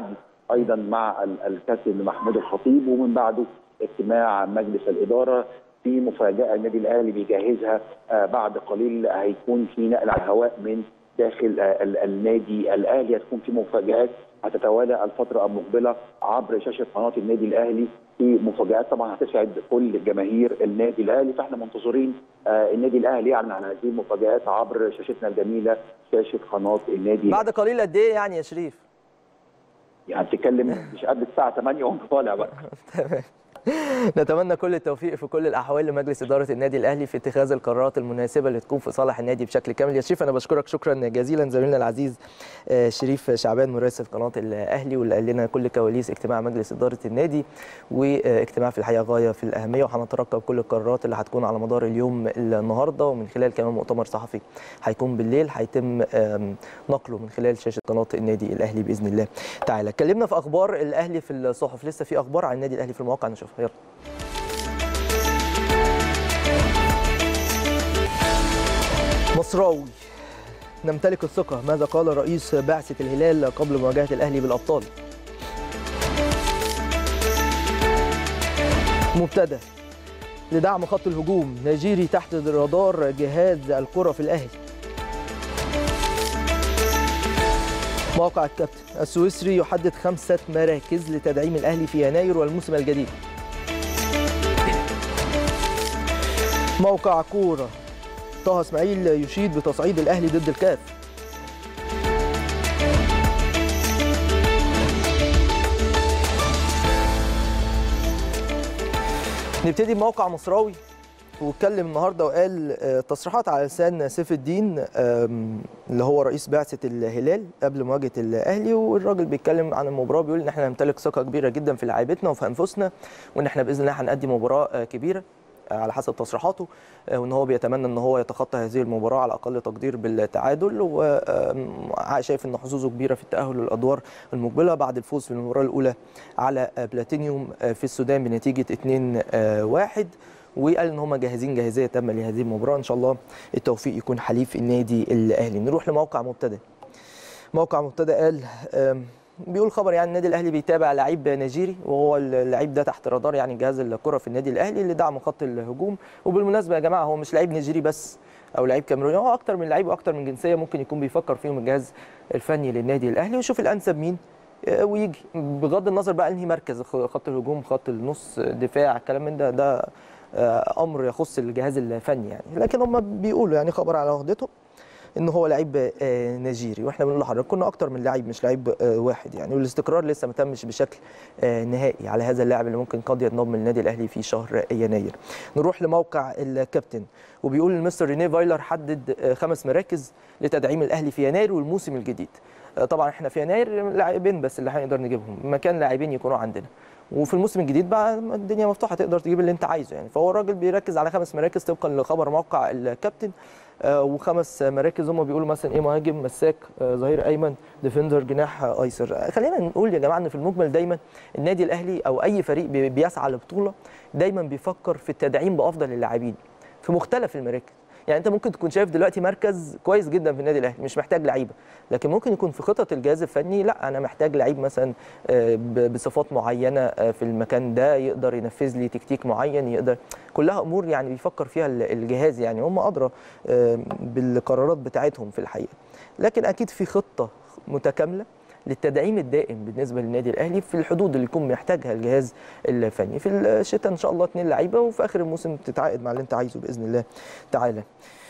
ايضا مع ال- الكابتن محمود الخطيب ومن بعده اجتماع مجلس الاداره في مفاجاه النادي الاهلي بيجهزها آه، بعد قليل هيكون في نقل على الهواء من داخل آه، ال- النادي الاهلي هتكون في مفاجات هتتوالى الفتره المقبله عبر شاشه قناه النادي الاهلي في مفاجات طبعا هتسعد كل جماهير النادي الاهلي فاحنا منتظرين آه، النادي الاهلي يعلن عن هذه المفاجات عبر شاشتنا الجميله شاشه قناه النادي بعد قليل قد ايه يعني يا شريف يعني بتتكلم مش قبل الساعه 8 وانت طالع بقى تمام نتمنى كل التوفيق في كل الاحوال لمجلس اداره النادي الاهلي في اتخاذ القرارات المناسبه اللي تكون في صالح النادي بشكل كامل يا شريف انا بشكرك شكرا جزيلا زميلنا العزيز آه، شريف شعبان مراسل قناه الاهلي واللي قال لنا كل كواليس اجتماع مجلس اداره النادي واجتماع في الحقيقه غايه في الاهميه وهنترقب كل القرارات اللي هتكون على مدار اليوم النهارده ومن خلال كمان مؤتمر صحفي هيكون بالليل هيتم آم، نقله من خلال شاشه قناه النادي الاهلي باذن الله تعالى اتكلمنا في اخبار الاهلي في الصحف لسه في اخبار عن النادي الاهلي في المواقع نشوفها يلا مصراوي نمتلك الثقة ماذا قال رئيس بعثة الهلال قبل مواجهة الأهلي بالأبطال مبتدأ لدعم خط الهجوم نيجيري تحت رادار جهاز الكرة في الأهلي موقع الكابتن السويسري يحدد خمسة مراكز لتدعيم الأهلي في يناير والموسم الجديد موقع كورة طه اسماعيل يشيد بتصعيد الاهلي ضد الكاف نبتدي بموقع مصراوي واتكلم النهارده وقال آه، تصريحات على لسان سيف الدين آم، اللي هو رئيس بعثه الهلال قبل مواجهه الاهلي والراجل بيتكلم عن المباراه بيقول ان احنا نمتلك ثقه كبيره جدا في لعيبتنا وفي انفسنا وان احنا باذن الله هنقدم مباراه آه، كبيره على حسب تصريحاته آه، وان هو بيتمنى ان هو يتخطى هذه المباراه على اقل تقدير بالتعادل وشايف ان حظوظه كبيره في التاهل للادوار المقبله بعد الفوز في المباراه الاولى على آه، بلاتينيوم آه، في السودان بنتيجه 2-1 وقال ان هم جاهزين جاهزيه تامه لهذه المباراه ان شاء الله التوفيق يكون حليف النادي الاهلي نروح لموقع مبتدئ موقع مبتدئ قال آم، بيقول خبر يعني النادي الاهلي بيتابع لعيب نيجيري وهو اللعيب ده تحت رادار يعني جهاز الكره في النادي الاهلي لدعم خط الهجوم وبالمناسبه يا جماعه هو مش لعيب نيجيري بس او لعيب كاميروني هو اكتر من لعيب واكتر من جنسيه ممكن يكون بيفكر فيهم الجهاز الفني للنادي الاهلي ويشوف الانسب مين آه، ويجي بغض النظر بقى انهي مركز خ- خط الهجوم خط النص دفاع الكلام من ده ده آه، امر يخص الجهاز الفني يعني لكن هم بيقولوا يعني خبر على عهدتهم ان هو لعيب آه، نيجيري واحنا بنقول لحضرتك كنا اكتر من لعيب مش لعيب آه، واحد يعني والاستقرار لسه ما تمش بشكل آه، نهائي على هذا اللاعب اللي ممكن قد ينضم للنادي الاهلي في شهر يناير نروح لموقع الكابتن وبيقول المستر رينيه فايلر حدد آه، خمس مراكز لتدعيم الاهلي في يناير والموسم الجديد آه، طبعا احنا في يناير لاعبين بس اللي هنقدر نجيبهم مكان لاعبين يكونوا عندنا وفي الموسم الجديد بقى الدنيا مفتوحه تقدر تجيب اللي انت عايزه يعني فهو الراجل بيركز على خمس مراكز طبقا لخبر موقع الكابتن آه، وخمس مراكز هم بيقولوا مثلا ايه مهاجم مساك آه، ظهير ايمن ديفندر جناح آه، ايسر آه، خلينا نقول يا جماعه ان في المجمل دايما النادي الاهلي او اي فريق بي- بيسعى لبطوله دايما بيفكر في التدعيم بافضل اللاعبين في مختلف المراكز يعني انت ممكن تكون شايف دلوقتي مركز كويس جدا في النادي الاهلي مش محتاج لعيبه لكن ممكن يكون في خطط الجهاز الفني لا انا محتاج لعيب مثلا آه، ب- بصفات معينه آه، في المكان ده يقدر ينفذ لي تكتيك معين يقدر كلها امور يعني بيفكر فيها ال- الجهاز يعني هم ادرى آه، بالقرارات بتاعتهم في الحقيقه لكن اكيد في خطه متكامله للتدعيم الدائم بالنسبه للنادي الاهلي في الحدود اللي يكون محتاجها الجهاز الفني في الشتاء ان شاء الله اثنين لعيبه وفي اخر الموسم تتعاقد مع اللي انت عايزه باذن الله تعالى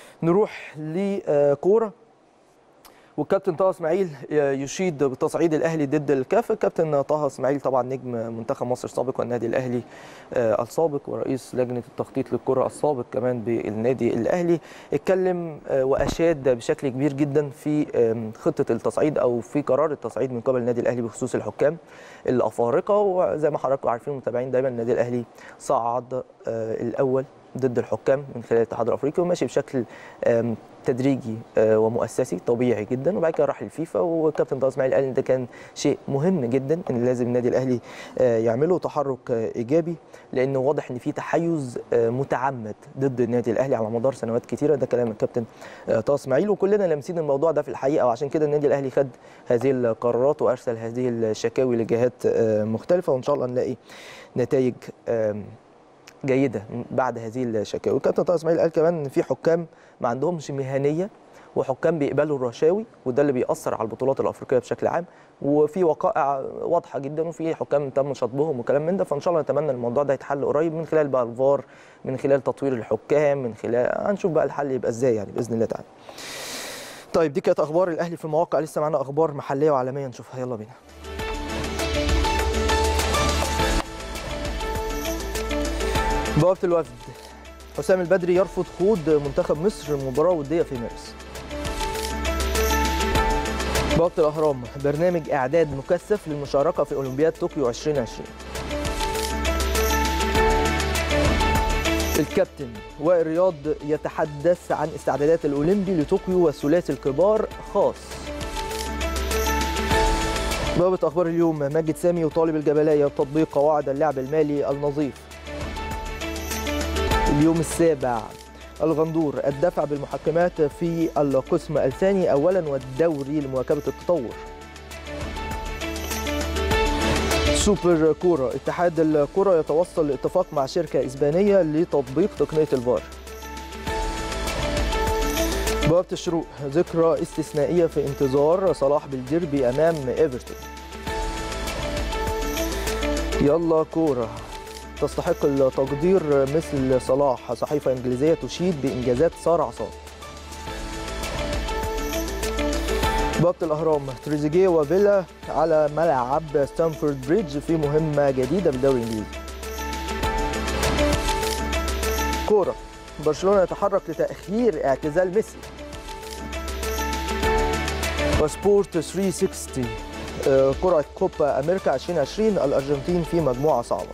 نروح لكوره والكابتن طه اسماعيل يشيد بتصعيد الاهلي ضد الكاف الكابتن طه اسماعيل طبعا نجم منتخب مصر السابق والنادي الاهلي آه، السابق ورئيس لجنه التخطيط للكره السابق كمان بالنادي الاهلي اتكلم آه، واشاد بشكل كبير جدا في آم، خطه التصعيد او في قرار التصعيد من قبل النادي الاهلي بخصوص الحكام الافارقه وزي ما حضراتكم عارفين متابعين دايما النادي الاهلي صعد آه، الاول ضد الحكام من خلال الاتحاد الافريقي وماشي بشكل آم، تدريجي آه، ومؤسسي طبيعي جدا وبعد كده راح للفيفا والكابتن طه اسماعيل قال ان ده كان شيء مهم جدا ان لازم النادي الاهلي آه، يعمله تحرك آه، ايجابي لانه واضح ان في تحيز آه، متعمد ضد النادي الاهلي على مدار سنوات كتيره ده كلام الكابتن آه، طه اسماعيل وكلنا لامسين الموضوع ده في الحقيقه وعشان كده النادي الاهلي خد هذه القرارات وارسل هذه الشكاوي لجهات آه، مختلفه وان شاء الله نلاقي نتائج آم، جيده بعد هذه الشكاوي الكابتن طه اسماعيل قال كمان ان في حكام ما عندهمش مهنيه وحكام بيقبلوا الرشاوي وده اللي بيأثر على البطولات الافريقيه بشكل عام وفي وقائع واضحه جدا وفي حكام تم شطبهم وكلام من ده فان شاء الله نتمنى الموضوع ده يتحل قريب من خلال بقى الفار من خلال تطوير الحكام من خلال هنشوف بقى الحل يبقى ازاي يعني باذن الله تعالى طيب دي كانت اخبار الاهلي في المواقع لسه معانا اخبار محليه وعالميه نشوفها يلا بينا بوابه الوفد حسام البدري يرفض خوض منتخب مصر مباراه وديه في مارس بوابه الاهرام برنامج اعداد مكثف للمشاركه في اولمبياد طوكيو 2020 الكابتن وائل رياض يتحدث عن استعدادات الاولمبي لطوكيو والثلاثي الكبار خاص بوابة أخبار اليوم ماجد سامي يطالب الجبلية بتطبيق قواعد اللعب المالي النظيف اليوم السابع الغندور الدفع بالمحكمات في القسم الثاني أولا والدوري لمواكبة التطور سوبر كورة اتحاد الكرة يتوصل لاتفاق مع شركة إسبانية لتطبيق تقنية الفار بوابة الشروق ذكرى استثنائية في انتظار صلاح بالديربي أمام إيفرتون يلا كورة تستحق التقدير مثل صلاح صحيفة إنجليزية تشيد بإنجازات سارة عصام بوابة الأهرام تريزيجيه وفيلا على ملعب ستانفورد بريدج في مهمة جديدة بالدوري الإنجليزي كورة برشلونة يتحرك لتأخير اعتزال ميسي وسبورت 360 آه، قرعة كوبا أمريكا 2020 الأرجنتين في مجموعة صعبة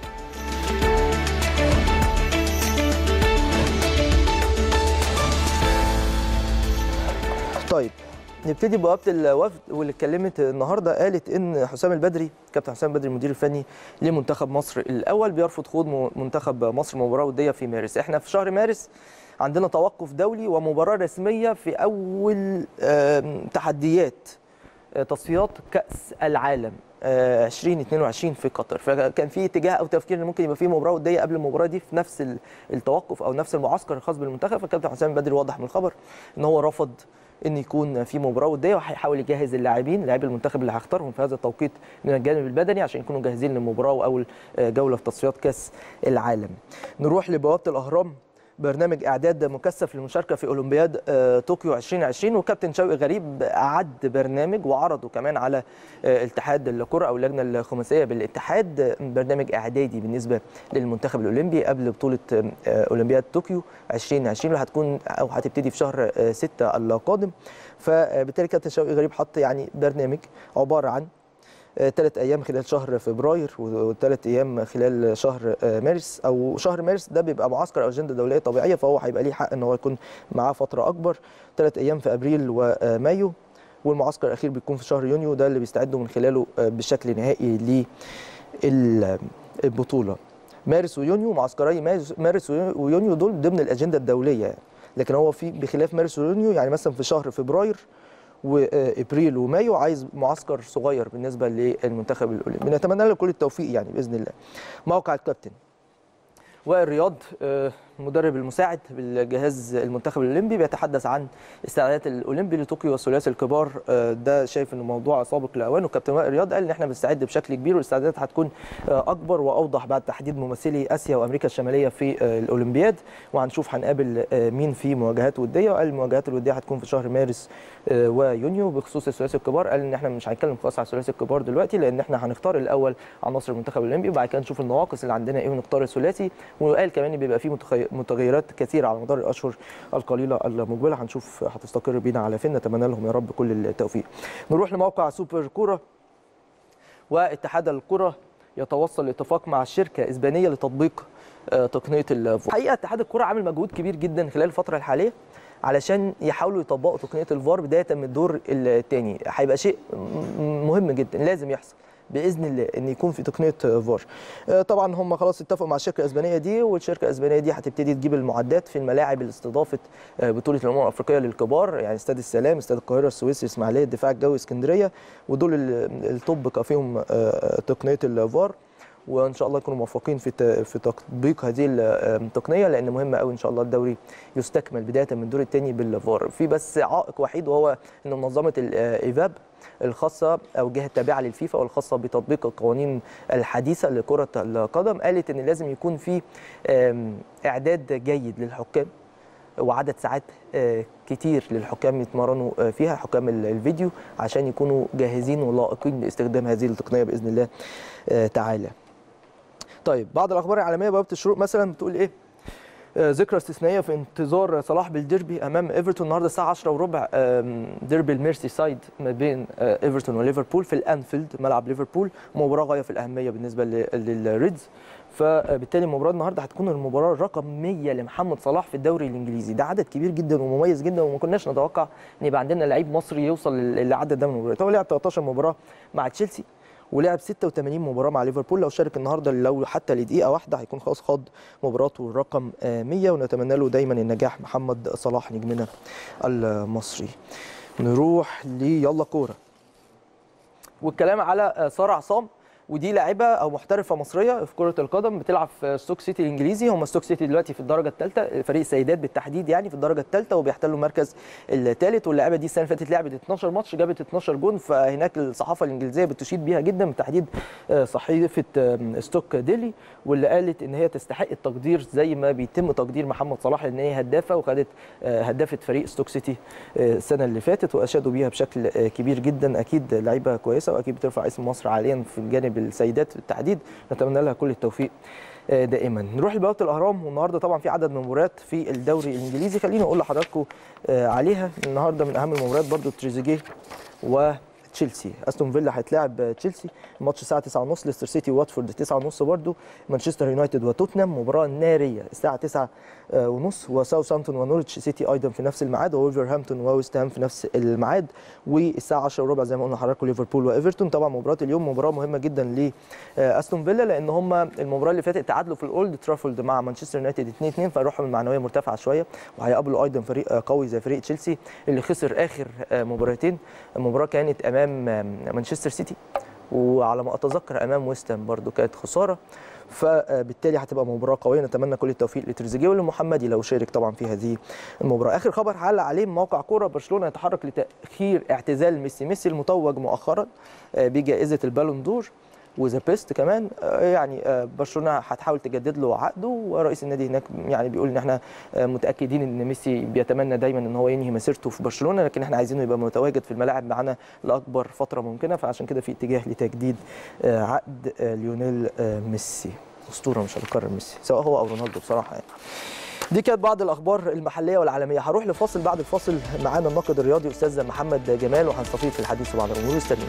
طيب نبتدي بوابه الوفد واللي اتكلمت النهارده قالت ان حسام البدري كابتن حسام البدري المدير الفني لمنتخب مصر الاول بيرفض خوض م- منتخب مصر مباراه وديه في مارس احنا في شهر مارس عندنا توقف دولي ومباراه رسميه في اول آم، تحديات آه، تصفيات كاس العالم آه، 2022 في قطر فكان في اتجاه او تفكير ان ممكن يبقى في مباراه وديه قبل المباراه دي في نفس ال- التوقف او نفس المعسكر الخاص بالمنتخب فالكابتن حسام البدري وضح من الخبر ان هو رفض ان يكون في مباراه وديه وهيحاول يجهز اللاعبين لاعبي المنتخب اللي هيختارهم في هذا التوقيت من الجانب البدني عشان يكونوا جاهزين للمباراه واول آه، جوله في تصفيات كاس العالم نروح لبوابه الاهرام برنامج اعداد مكثف للمشاركه في اولمبياد آه، طوكيو 2020 وكابتن شوقي غريب اعد برنامج وعرضه كمان على آه، اتحاد الكره او اللجنه الخماسيه بالاتحاد آه، برنامج اعدادي بالنسبه للمنتخب الاولمبي قبل بطوله آه، اولمبياد طوكيو 2020 اللي هتكون او هتبتدي في شهر 6 القادم فبالتالي كابتن شوقي غريب حط يعني برنامج عباره عن ثلاث ايام خلال شهر فبراير وثلاث ايام خلال شهر آه، مارس او شهر مارس ده بيبقى معسكر او اجنده دوليه طبيعيه فهو هيبقى ليه حق ان هو يكون معاه فتره اكبر ثلاث ايام في ابريل ومايو والمعسكر الاخير بيكون في شهر يونيو ده اللي بيستعدوا من خلاله آه، بشكل نهائي للبطوله مارس ويونيو معسكري مارس- مارس ويونيو دول ضمن الاجنده الدوليه يعني. لكن هو في بخلاف مارس ويونيو يعني مثلا في شهر فبراير وابريل ومايو عايز معسكر صغير بالنسبه للمنتخب الاولمبي نتمنى له كل التوفيق يعني باذن الله موقع الكابتن وائل رياض آه، المدرب المساعد بالجهاز المنتخب الاولمبي بيتحدث عن استعدادات الاولمبي لطوكيو والثلاثي الكبار آه، ده شايف انه موضوع سابق لاوانه كابتن وائل رياض قال ان احنا بنستعد بشكل كبير والاستعدادات هتكون آه، اكبر واوضح بعد تحديد ممثلي اسيا وامريكا الشماليه في آه، الاولمبياد وهنشوف هنقابل آه، مين في مواجهات وديه وقال المواجهات الوديه هتكون في شهر مارس آه، ويونيو بخصوص الثلاثي الكبار قال ان احنا مش هنتكلم خالص على الثلاثي الكبار دلوقتي لان احنا هنختار الاول عناصر المنتخب الاولمبي وبعد كده نشوف النواقص اللي عندنا ايه ونختار الثلاثي وقال كمان بيبقى فيه متخي- متغيرات كثيره على مدار الاشهر القليله المقبله هنشوف هتستقر بينا على فين نتمنى لهم يا رب كل التوفيق نروح لموقع سوبر كوره واتحاد الكره يتوصل لاتفاق مع شركه اسبانيه لتطبيق آه، تقنيه الفار حقيقه اتحاد الكره عامل مجهود كبير جدا خلال الفتره الحاليه علشان يحاولوا يطبقوا تقنيه الفار بدايه من الدور الثاني هيبقى شيء م- مهم جدا لازم يحصل باذن الله ان يكون في تقنيه فار آه، طبعا هم خلاص اتفقوا مع الشركه الاسبانيه دي والشركه الاسبانيه دي هتبتدي تجيب المعدات في الملاعب اللي استضافت آه، بطوله الامم الافريقيه للكبار يعني استاد السلام استاد القاهره السويسري اسماعيليه الدفاع الجوي اسكندريه ودول ال- التوب بقى فيهم آه، تقنيه الفار وان شاء الله يكونوا موفقين في ت- في تطبيق هذه التقنيه لان مهم قوي ان شاء الله الدوري يستكمل بدايه من الدور الثاني بالفار في بس عائق وحيد وهو ان منظمه الايفاب الخاصه او الجهه التابعه للفيفا والخاصه بتطبيق القوانين الحديثه لكره القدم قالت ان لازم يكون في آم، اعداد جيد للحكام وعدد ساعات آه، كتير للحكام يتمرنوا آه، فيها حكام ال- الفيديو عشان يكونوا جاهزين ولائقين لاستخدام هذه التقنيه باذن الله آه، تعالى. طيب بعض الاخبار العالميه بوابه الشروق مثلا بتقول ايه؟ آه، ذكرى استثنائيه في انتظار صلاح بالديربي امام ايفرتون النهارده الساعه 10 وربع آم، ديربي الميرسي سايد ما بين آه، ايفرتون وليفربول في الانفيلد ملعب ليفربول مباراه غايه في الاهميه بالنسبه لل- للريدز فبالتالي المباراه النهارده هتكون المباراه رقم 100 لمحمد صلاح في الدوري الانجليزي ده عدد كبير جدا ومميز جدا وما كناش نتوقع ان يبقى عندنا لعيب مصري يوصل لل- للعدد ده من المباريات هو لعب 13 مباراه مع تشيلسي ولعب 86 مباراه مع ليفربول لو شارك النهارده لو حتى لدقيقه واحده هيكون خلاص خاض مباراته الرقم آه، 100 ونتمنى له دايما النجاح محمد صلاح نجمنا المصري نروح ليلا كوره والكلام على آه، ساره عصام ودي لاعبه او محترفه مصريه في كره القدم بتلعب في ستوك سيتي الانجليزي هم ستوك سيتي دلوقتي في الدرجه الثالثه فريق السيدات بالتحديد يعني في الدرجه الثالثه وبيحتلوا المركز الثالث واللاعبه دي السنه اللي فاتت لعبت 12 ماتش جابت 12 جون فهناك الصحافه الانجليزيه بتشيد بيها جدا بالتحديد آه، صحيفه آه، ستوك ديلي واللي قالت ان هي تستحق التقدير زي ما بيتم تقدير محمد صلاح لان هي هدافه وخدت آه، هدافه فريق ستوك سيتي آه، السنه اللي فاتت واشادوا بيها بشكل آه، كبير جدا اكيد لعيبه كويسه واكيد بترفع اسم مصر عاليا في الجانب السيدات بالتحديد نتمنى لها كل التوفيق آه، دائما نروح لبوابه الاهرام والنهارده طبعا في عدد من المباريات في الدوري الانجليزي خليني اقول لحضراتكم آه، عليها النهارده من اهم المباريات برضو تريزيجيه و تشيلسي استون فيلا هيتلاعب تشيلسي الماتش الساعه 9:30 ليستر سيتي واتفورد 9:30 برضو مانشستر يونايتد وتوتنهام مباراه ناريه الساعه 9:30 وساوثهامبتون ونورتش سيتي ايضا في نفس الميعاد وولفرهامبتون وويست هام في نفس الميعاد والساعه 10 وربع زي ما قلنا لحضراتكم ليفربول وايفرتون طبعا مباراه اليوم مباراه مهمه جدا لاستون فيلا لان هم المباراه اللي فاتت تعادلوا في الاولد ترافولد مع مانشستر يونايتد 2-2 فروحهم المعنويه مرتفعه شويه وهيقابلوا ايضا فريق قوي زي فريق تشيلسي اللي خسر اخر مباراتين المباراه كانت امام مانشستر سيتي وعلى ما اتذكر امام ويستام برضو كانت خساره فبالتالي هتبقى مباراه قويه نتمنى كل التوفيق لتريزيجيه ولمحمدي لو شارك طبعا في هذه المباراه اخر خبر علق عليه موقع كوره برشلونه يتحرك لتاخير اعتزال ميسي ميسي المتوج مؤخرا بجائزه البالون دور وذا بيست كمان يعني برشلونه هتحاول تجدد له عقده ورئيس النادي هناك يعني بيقول ان احنا متاكدين ان ميسي بيتمنى دايما ان هو ينهي مسيرته في برشلونه لكن احنا عايزينه يبقى متواجد في الملاعب معانا لاكبر فتره ممكنه فعشان كده في اتجاه لتجديد عقد ليونيل ميسي اسطوره مش هنكرر ميسي سواء هو او رونالدو بصراحه يعني دي كانت بعض الاخبار المحليه والعالميه هروح لفاصل بعد الفاصل معانا الناقد الرياضي استاذ محمد جمال وهنستفيد في الحديث بعد الامور استنوا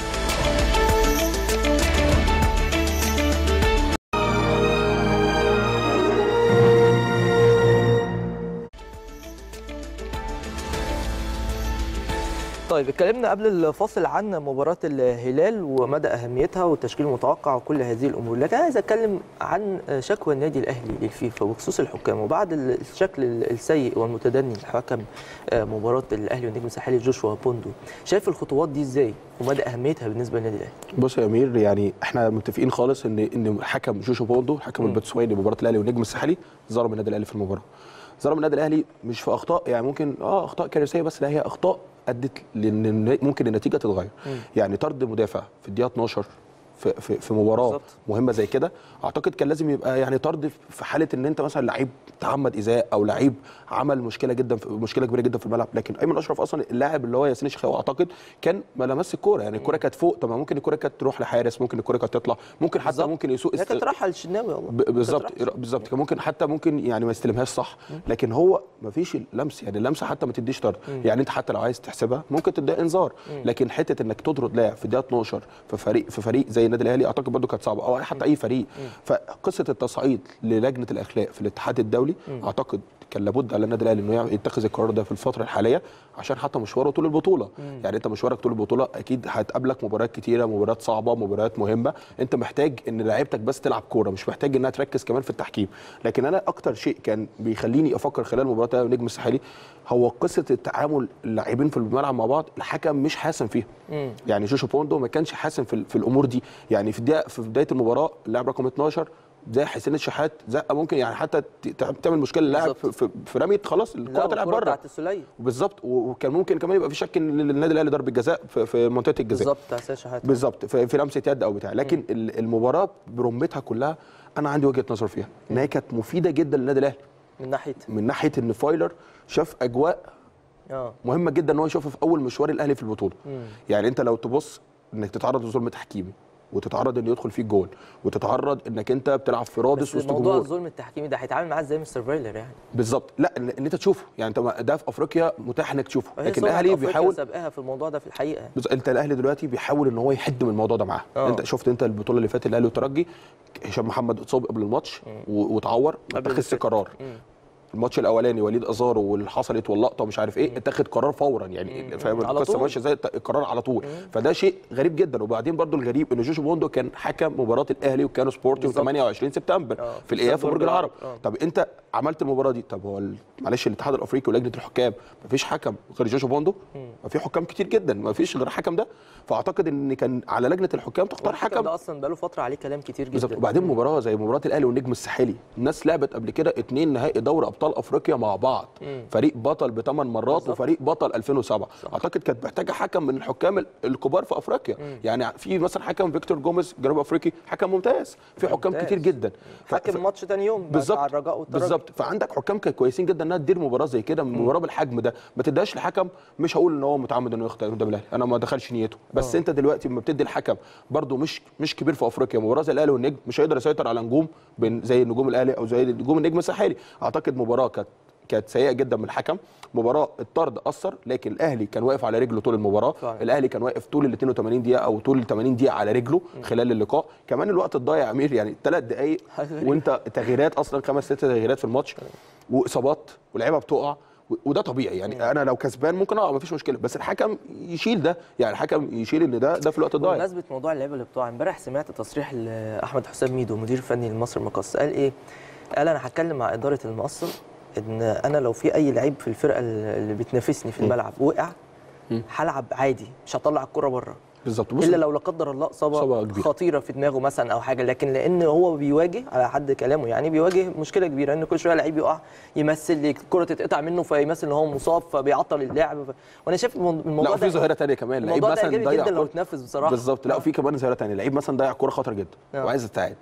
طيب اتكلمنا قبل الفاصل عن مباراة الهلال ومدى أهميتها والتشكيل المتوقع وكل هذه الأمور، لكن عايز أتكلم عن شكوى النادي الأهلي للفيفا بخصوص الحكام وبعد الشكل السيء والمتدني لحكم مباراة الأهلي والنجم الساحلي جوشوا بوندو، شايف الخطوات دي إزاي ومدى أهميتها بالنسبة للنادي الأهلي؟ بص يا أمير يعني إحنا متفقين خالص إن إن حكم جوشوا بوندو حكم البتسواني لمباراة الأهلي والنجم الساحلي ظلم النادي الأهلي في المباراة. ظلم النادي الأهلي مش في أخطاء يعني ممكن أه أخطاء كارثية بس لا هي أخطاء ادت لان ممكن النتيجه تتغير م. يعني طرد مدافع في الدقيقه 12 في في, في مباراه بالزبط. مهمه زي كده اعتقد كان لازم يبقى يعني طرد في حاله ان انت مثلا لعيب تعمد ايذاء او لعيب عمل مشكله جدا في مشكله كبيره جدا في الملعب لكن ايمن اشرف اصلا اللاعب اللي هو ياسين الشيخاوي اعتقد كان ما لمس الكوره يعني الكوره كانت فوق طب ممكن الكوره كانت تروح لحارس ممكن الكوره كانت تطلع ممكن حتى بالزبط. ممكن يسوق هي كانت رايحه للشناوي والله بالظبط بالظبط كان ممكن حتى ممكن يعني ما يستلمهاش صح لكن هو ما فيش لمس يعني اللمسه حتى ما تديش طرد يعني انت حتى لو عايز تحسبها ممكن تديها انذار لكن حته انك تطرد لاعب في الدقيقه 12 في فريق في فريق زي زي النادي الاهلي اعتقد برضو كانت صعبه او حتى اي فريق فقصه التصعيد للجنه الاخلاق في الاتحاد الدولي اعتقد كان لابد على النادي الاهلي انه يعمل- يتخذ القرار ده في الفتره الحاليه عشان حتى مشواره طول البطوله يعني انت مشوارك طول البطوله اكيد هتقابلك مباريات كتيره مباريات صعبه مباريات مهمه انت محتاج ان لعيبتك بس تلعب كوره مش محتاج انها تركز كمان في التحكيم لكن انا اكتر شيء كان بيخليني افكر خلال مباراه الأهلي والنجم الساحلي هو قصه التعامل اللاعبين في الملعب مع بعض الحكم مش حاسم فيها يعني جوشو بوندو ما كانش حاسم في, في الامور دي يعني في الدقيقه في بدايه المباراه اللاعب رقم 12 زي حسين الشحات زقه ممكن يعني حتى ت- ت- تعمل مشكله للاعب في, بالظبط. في, في رميه خلاص الكره لا تلعب والكرة بره بتاعت السوليه بالظبط و- وكان ممكن كمان يبقى في شك ان النادي الاهلي ضربه جزاء في, في منطقه الجزاء بالظبط بتاع سيد شحاته بالظبط في, في لمسه يد او بتاع لكن ال- المباراه برمتها كلها انا عندي وجهه نظر فيها ان هي كانت مفيده جدا للنادي الاهلي من ناحيه من ناحيه ان فايلر شاف اجواء اه مهمه جدا ان هو يشوفها في اول مشوار الاهلي في البطوله يعني انت لو تبص انك تتعرض لظلم تحكيمي وتتعرض ان يدخل فيك جول وتتعرض انك انت بتلعب في رادس بس وسط موضوع جمهور الظلم التحكيمي ده هيتعامل معاه ازاي مستر فايلر يعني بالظبط لا ان إن انت تشوفه يعني انت ما- ده في افريقيا متاح انك تشوفه وهي لكن سمعة الاهلي أفريقيا بيحاول سابقاها في الموضوع ده في الحقيقه بص انت الاهلي دلوقتي بيحاول ان هو يحد من الموضوع ده معاه اه. انت شفت انت البطوله اللي فاتت الاهلي والترجي هشام محمد اتصاب قبل الماتش و- واتعور ما قبل اللي اتخذش فات. قرار الماتش الاولاني وليد ازارو واللي حصلت واللقطه ومش عارف ايه اتاخد قرار فورا يعني فاهم على القصه طول. ماشيه ازاي القرار على طول فده شيء غريب جدا وبعدين برضو الغريب ان جوشو بوندو كان حكم مباراه الاهلي وكانوا سبورت يوم بالظبط. 28 سبتمبر اه. في الاياب في برج العرب اه. طب انت عملت المباراه دي طب هو ال- معلش الاتحاد الافريقي ولجنه الحكام مفيش حكم غير جوشو بوندو ما في حكام كتير جدا ما فيش غير الحكم ده فاعتقد ان كان على لجنه الحكام تختار والحكم حكم ده اصلا بقاله فتره عليه كلام كتير بالظبط جدا وبعدين مباراه زي مباراه الاهلي والنجم الساحلي الناس لعبت قبل كده اتنين نهائي دوري ابطال افريقيا مع بعض فريق بطل بثمان مرات بالظبط. وفريق بطل 2007 اعتقد كانت محتاجه حكم من الحكام ال- الكبار في افريقيا يعني في مثلا حكم فيكتور جوميز جنوب افريقي حكم ممتاز في حكام ممتاز. كتير جدا ف- حكم ف- الماتش تاني يوم بالظبط على الرجاء والترجي بالظبط فعندك حكام كانوا كويسين جدا انها تدير مباراه زي كده مباراه بالحجم ده ما تديهاش لحكم مش هقول ان هو متعمد انه يخطئ قدام الاهلي انا ما دخلش نيته بس اه. انت دلوقتي لما بتدي الحكم برده مش مش كبير في افريقيا مباراه زي الاهلي والنجم مش هيقدر يسيطر على نجوم بين زي نجوم الاهلي او زي نجوم النجم الساحلي اعتقد مباراه كانت كانت سيئه جدا من الحكم مباراه الطرد اثر لكن الاهلي كان واقف على رجله طول المباراه فعلا. الاهلي كان واقف طول ال 82 دقيقه او طول ال 80 دقيقه على رجله خلال اللقاء كمان الوقت الضايع يا امير يعني ثلاث دقائق حاجة غريبة. وانت تغييرات اصلا خمس ست تغييرات في الماتش واصابات واللعيبه بتقع و- وده طبيعي يعني انا لو كسبان ممكن اقع مفيش مشكله بس الحكم يشيل ده يعني الحكم يشيل ان ده ده في الوقت الضايع بمناسبه موضوع اللعيبه اللي بتوع امبارح سمعت تصريح لاحمد حسام ميدو مدير فني لمصر المقص قال ايه؟ قال انا هتكلم مع اداره المقصه ان انا لو في اي لعيب في الفرقه اللي بتنافسني في الملعب وقع هلعب عادي مش هطلع الكره بره بالظبط بص الا لو لا قدر الله إصابة اصابه كبيرة. خطيره في دماغه مثلا او حاجه لكن لان هو بيواجه على حد كلامه يعني بيواجه مشكله كبيره ان كل شويه لعيب يقع يمثل الكره تتقطع منه فيمثل ان هو مصاب فبيعطل اللعب ف... وانا شايف المو- الموضوع لا ده وفي ظاهره ثانيه كمان لعيب الموضوع ده مثلا ايجابي ضيع جدا لو كرة- اتنفذ بصراحه بالظبط لا آه. وفي كمان ظاهره ثانيه لعيب مثلا ضيع كوره خطر جدا آه. وعايز يتعاد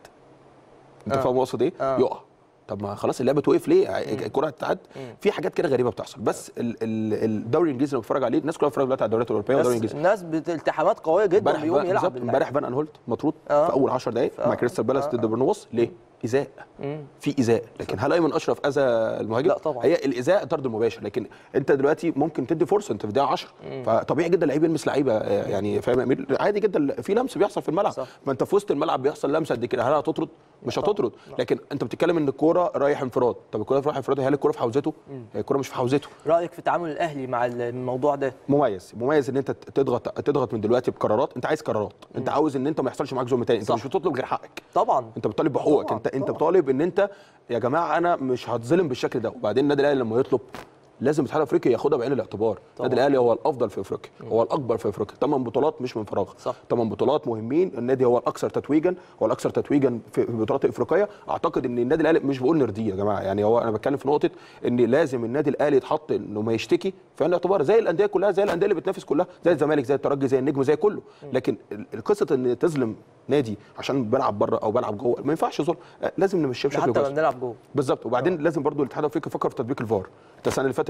انت آه. فاهم اقصد ايه؟ آه. يقع طب ما خلاص اللعبه توقف ليه؟ الكره هتتعاد في حاجات كده غريبه بتحصل بس ال- ال- الدوري الانجليزي اللي بتفرج عليه الناس كلها بتتفرج دلوقتي على الدوريات الاوروبيه والدوري بس الانجليزي الناس بالتحامات قويه جدا امبارح بيقوم فان- يلعب بالظبط باللعب. امبارح فان انهولت مطرود آه. في اول 10 دقائق آه. مع كريستال بالاس آه. ضد برنوس ليه؟ ايذاء في ايذاء لكن هل ايمن اشرف اذى المهاجم؟ لا طبعا. هي الايذاء طرد المباشر لكن انت دلوقتي ممكن تدي فرصه انت في الدقيقه 10 فطبيعي جدا لعيب يلمس لعيبه آه، يعني فاهم يا أمير؟ عادي جدا في لمس بيحصل في الملعب صح. ما انت في وسط الملعب بيحصل لمسه قد كده هل هتطرد؟ مش هتطرد لكن انت بتتكلم ان الكوره رايح انفراد طب الكوره رايح انفراد هل الكوره في حوزته؟ هي الكوره مش في حوزته رايك في تعامل الاهلي مع الموضوع ده مميز مميز ان انت تضغط تضغط من دلوقتي بقرارات انت عايز قرارات انت عاوز ان انت ما يحصلش معاك ظلم تاني انت صح. مش بتطلب غير حقك طبعا انت بتطالب بحقوقك طبعاً، انت انت طبعاً. بتطالب ان انت يا جماعه انا مش هتظلم بالشكل ده وبعدين النادي الاهلي لما يطلب لازم الاتحاد الافريقي ياخدها بعين الاعتبار النادي الاهلي هو الافضل في افريقيا هو الاكبر في افريقيا ثمان بطولات مش من فراغ صح. ثمان بطولات مهمين النادي هو الاكثر تتويجا هو الاكثر تتويجا في البطولات الافريقيه اعتقد ان النادي الاهلي مش بقول نرضيه يا جماعه يعني هو انا بتكلم في نقطه ان لازم النادي الاهلي يتحط انه ما يشتكي في عين الاعتبار زي الانديه كلها زي الانديه اللي بتنافس كلها زي الزمالك زي الترجي زي النجم زي كله لكن ال- القصه ان تظلم نادي عشان بلعب بره او بلعب جوه ما ينفعش ظلم آه، لازم نمشيها ده بشكل حتى لما كويس بنلعب جوه بالظبط وبعدين لازم برضو الاتحاد الافريقي يفكر في تطبيق الفار انت السنه اللي فاتت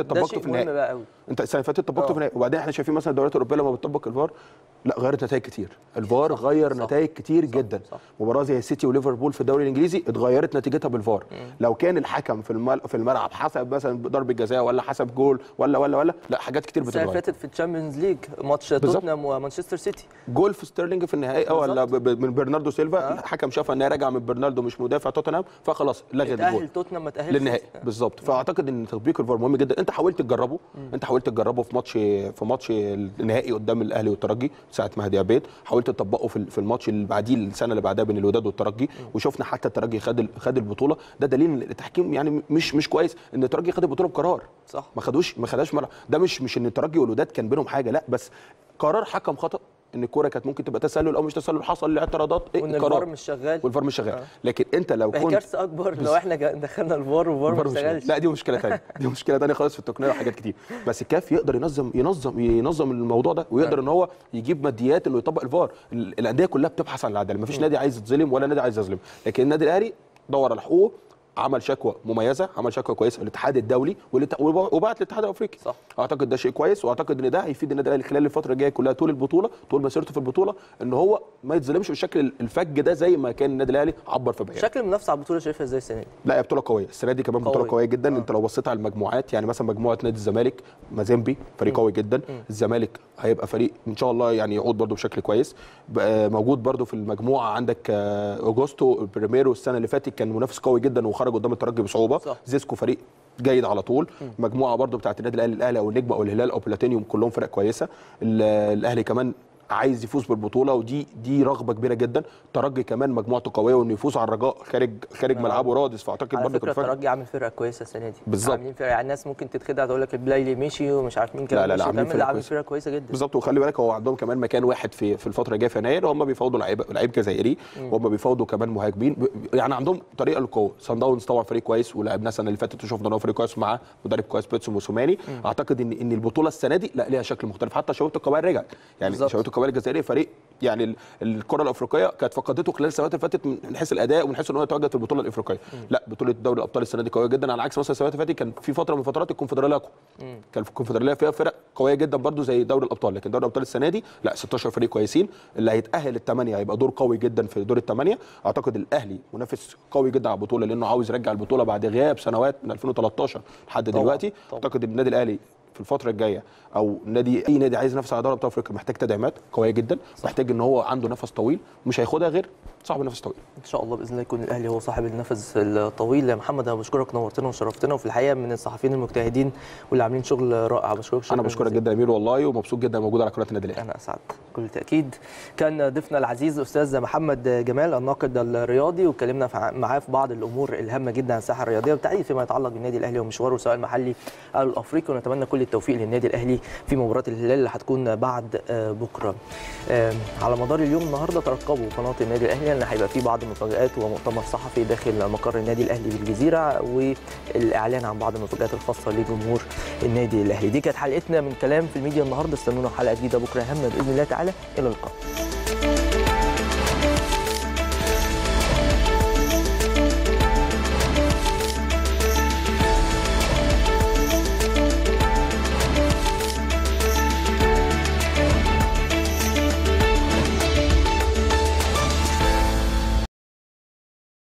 فاتت ده طبقته شيء في مهم النهائي بقى قوي انت السنه اللي فاتت طبقته آه. في النهائي وبعدين احنا شايفين مثلا الدوريات الاوروبيه لما بتطبق الفار لا غيرت نتائج كتير الفار صح، غير صح، نتائج كتير جدا صح. مباراه زي السيتي وليفربول في الدوري الانجليزي اتغيرت نتيجتها بالفار لو كان الحكم في المل... في الملعب حسب مثلا ضربه جزاء ولا حسب جول ولا ولا ولا لا حاجات كتير السنه اللي بتتغير فاتت في الشامبيونز ليج ماتش بالظبط. توتنهام ومانشستر سيتي جول في ستيرلينج في النهائي اه ولا ب... ب... من برناردو سيلفا آه. الحكم شاف ان هي راجعه من برناردو مش مدافع توتنهام فخلاص لغت الجول تاهل توتنهام ما تاهلش للنهائي سيتي. بالظبط فاعتقد ان تطبيق الفار مهم جدا انت حاولت تجربه انت حاولت تجربه في ماتش في ماتش النهائي قدام الاهلي والترجي ساعه مهدي عبيد حاولت تطبقه في في الماتش اللي بعديه السنه اللي بعدها بين الوداد والترجي وشفنا حتى الترجي خد ال- خد البطوله ده دليل ان التحكيم يعني مش مش كويس ان الترجي خد البطوله بقرار صح ما خدوش ما خدهاش مره ده مش مش ان الترجي والوداد كان بينهم حاجه لا بس قرار حكم خطا ان الكوره كانت ممكن تبقى تسلل او مش تسلل حصل الاعتراضات إيه وان القرار الفار مش شغال والفار مش شغال آه. لكن انت لو فهي كنت كارثه اكبر لو احنا جا- دخلنا الفار والفار الفار ما مش شغال. اشتغلش لا دي مشكله ثانيه دي مشكله ثانيه خالص في التقنيه وحاجات كتير بس الكاف يقدر ينظم ينظم ينظم الموضوع ده ويقدر ان هو يجيب ماديات انه يطبق الفار ال- الانديه كلها بتبحث عن العداله مفيش نادي عايز يتظلم ولا نادي عايز يظلم لكن النادي الاهلي دور على حقوقه عمل شكوى مميزه عمل شكوى كويسه للاتحاد الدولي والات- وبعت للاتحاد الافريقي صح. اعتقد ده شيء كويس واعتقد ان ده هيفيد النادي الاهلي خلال الفتره الجايه كلها طول البطوله طول مسيرته في البطوله ان هو ما يتظلمش بالشكل الفج ده زي ما كان النادي الاهلي عبر في بيانه شكل المنافسه على البطوله شايفها ازاي السنه دي؟ لا هي بطوله قويه السنه دي كمان بطوله قوية. قويه جدا آه. انت لو بصيت على المجموعات يعني مثلا مجموعه نادي الزمالك مازيمبي فريق قوي جدا الزمالك هيبقى فريق ان شاء الله يعني يعود برده بشكل كويس بقى موجود برده في المجموعه عندك آه، اوجوستو بريميرو السنه اللي فاتت كان منافس قوي جدا وخرج قدام الترجي بصعوبه صح. زيسكو فريق جيد على طول مجموعه برده بتاعت النادي الاهلي الاهلي او النجم او الهلال او بلاتينيوم كلهم فرق كويسه ال- الاهلي كمان عايز يفوز بالبطوله ودي دي رغبه كبيره جدا الترجي كمان مجموعته قويه وانه يفوز على الرجاء خارج خارج ملعبه رادس فاعتقد على برضه فكره كان فرق الترجي عامل فرقه كويسه السنه دي بالظبط. عاملين فرقه يعني الناس ممكن تتخدع تقول لك البلايلي مشي ومش عارف مين كمان لا، لا، مشي عاملين وكمان، فرقة لا عامل كويسة. فرقه كويسه جدا بالظبط وخلي بالك هو عندهم كمان مكان واحد في في الفتره الجايه في يناير هم بيفاوضوا لعيبه لعيب جزائري وهم بيفاوضوا كمان مهاجمين ب- يعني عندهم طريقه للقوه سان داونز طبعا فريق كويس ولعبناه السنه اللي فاتت وشفنا ان هو فريق كويس مع مدرب كويس بيتسو موسوماني اعتقد ان ان البطوله السنه دي لا ليها شكل مختلف حتى شباب القبائل رجع يعني بالظبط. شباب القبائل الجزائري فريق يعني ال- الكره الافريقيه كانت فقدته خلال السنوات اللي فاتت من حيث الاداء ومن حيث ان هو يتواجد في البطوله الافريقيه لا بطوله دوري الابطال السنه دي قويه جدا على عكس مثلا السنوات اللي فاتت كان في فتره من فترات الكونفدراليه اقوى كان في الكونفدراليه فيها فرق قويه جدا برضو زي دوري الابطال لكن دوري الابطال السنه دي لا 16 فريق كويسين اللي هيتاهل الثمانيه هيبقى دور قوي جدا في دور الثمانيه اعتقد الاهلي منافس قوي جدا على البطوله لانه عاوز يرجع البطوله بعد غياب سنوات من 2013 لحد طبعاً، دلوقتي طبعاً. اعتقد ان النادي الاهلي في الفتره الجايه او نادي اي نادي عايز ينافس على دوري ابطال افريقيا محتاج تدعيمات قويه جدا محتاج ان هو عنده نفس طويل مش هياخدها غير صاحب نفس طويل ان شاء الله باذن الله يكون الاهلي هو صاحب النفس الطويل يا محمد انا بشكرك نورتنا وشرفتنا وفي الحقيقه من الصحفيين المجتهدين واللي عاملين شغل رائع بشكرك شكراً انا بشكرك جزيلاً. جدا يا امير والله ومبسوط جدا موجود على قناه النادي الاهلي انا اسعد بكل تاكيد كان ضيفنا العزيز الاستاذ محمد جمال الناقد الرياضي واتكلمنا فع- معاه في بعض الامور الهامه جدا عن الساحه الرياضيه وبالتحديد فيما يتعلق بالنادي الاهلي ومشواره سواء المحلي او الافريقي ونتمنى كل التوفيق للنادي الاهلي في مباراه الهلال اللي هتكون بعد آه، بكره آه، على مدار اليوم النهارده ترقبوا قناه النادي الاهلي لان هيبقى في بعض المفاجات ومؤتمر صحفي داخل مقر النادي الاهلي بالجزيره والاعلان عن بعض المفاجات الخاصه لجمهور النادي الاهلي دي كانت حلقتنا من كلام في الميديا النهارده استنونا حلقه جديده بكره هامه باذن الله تعالى الى اللقاء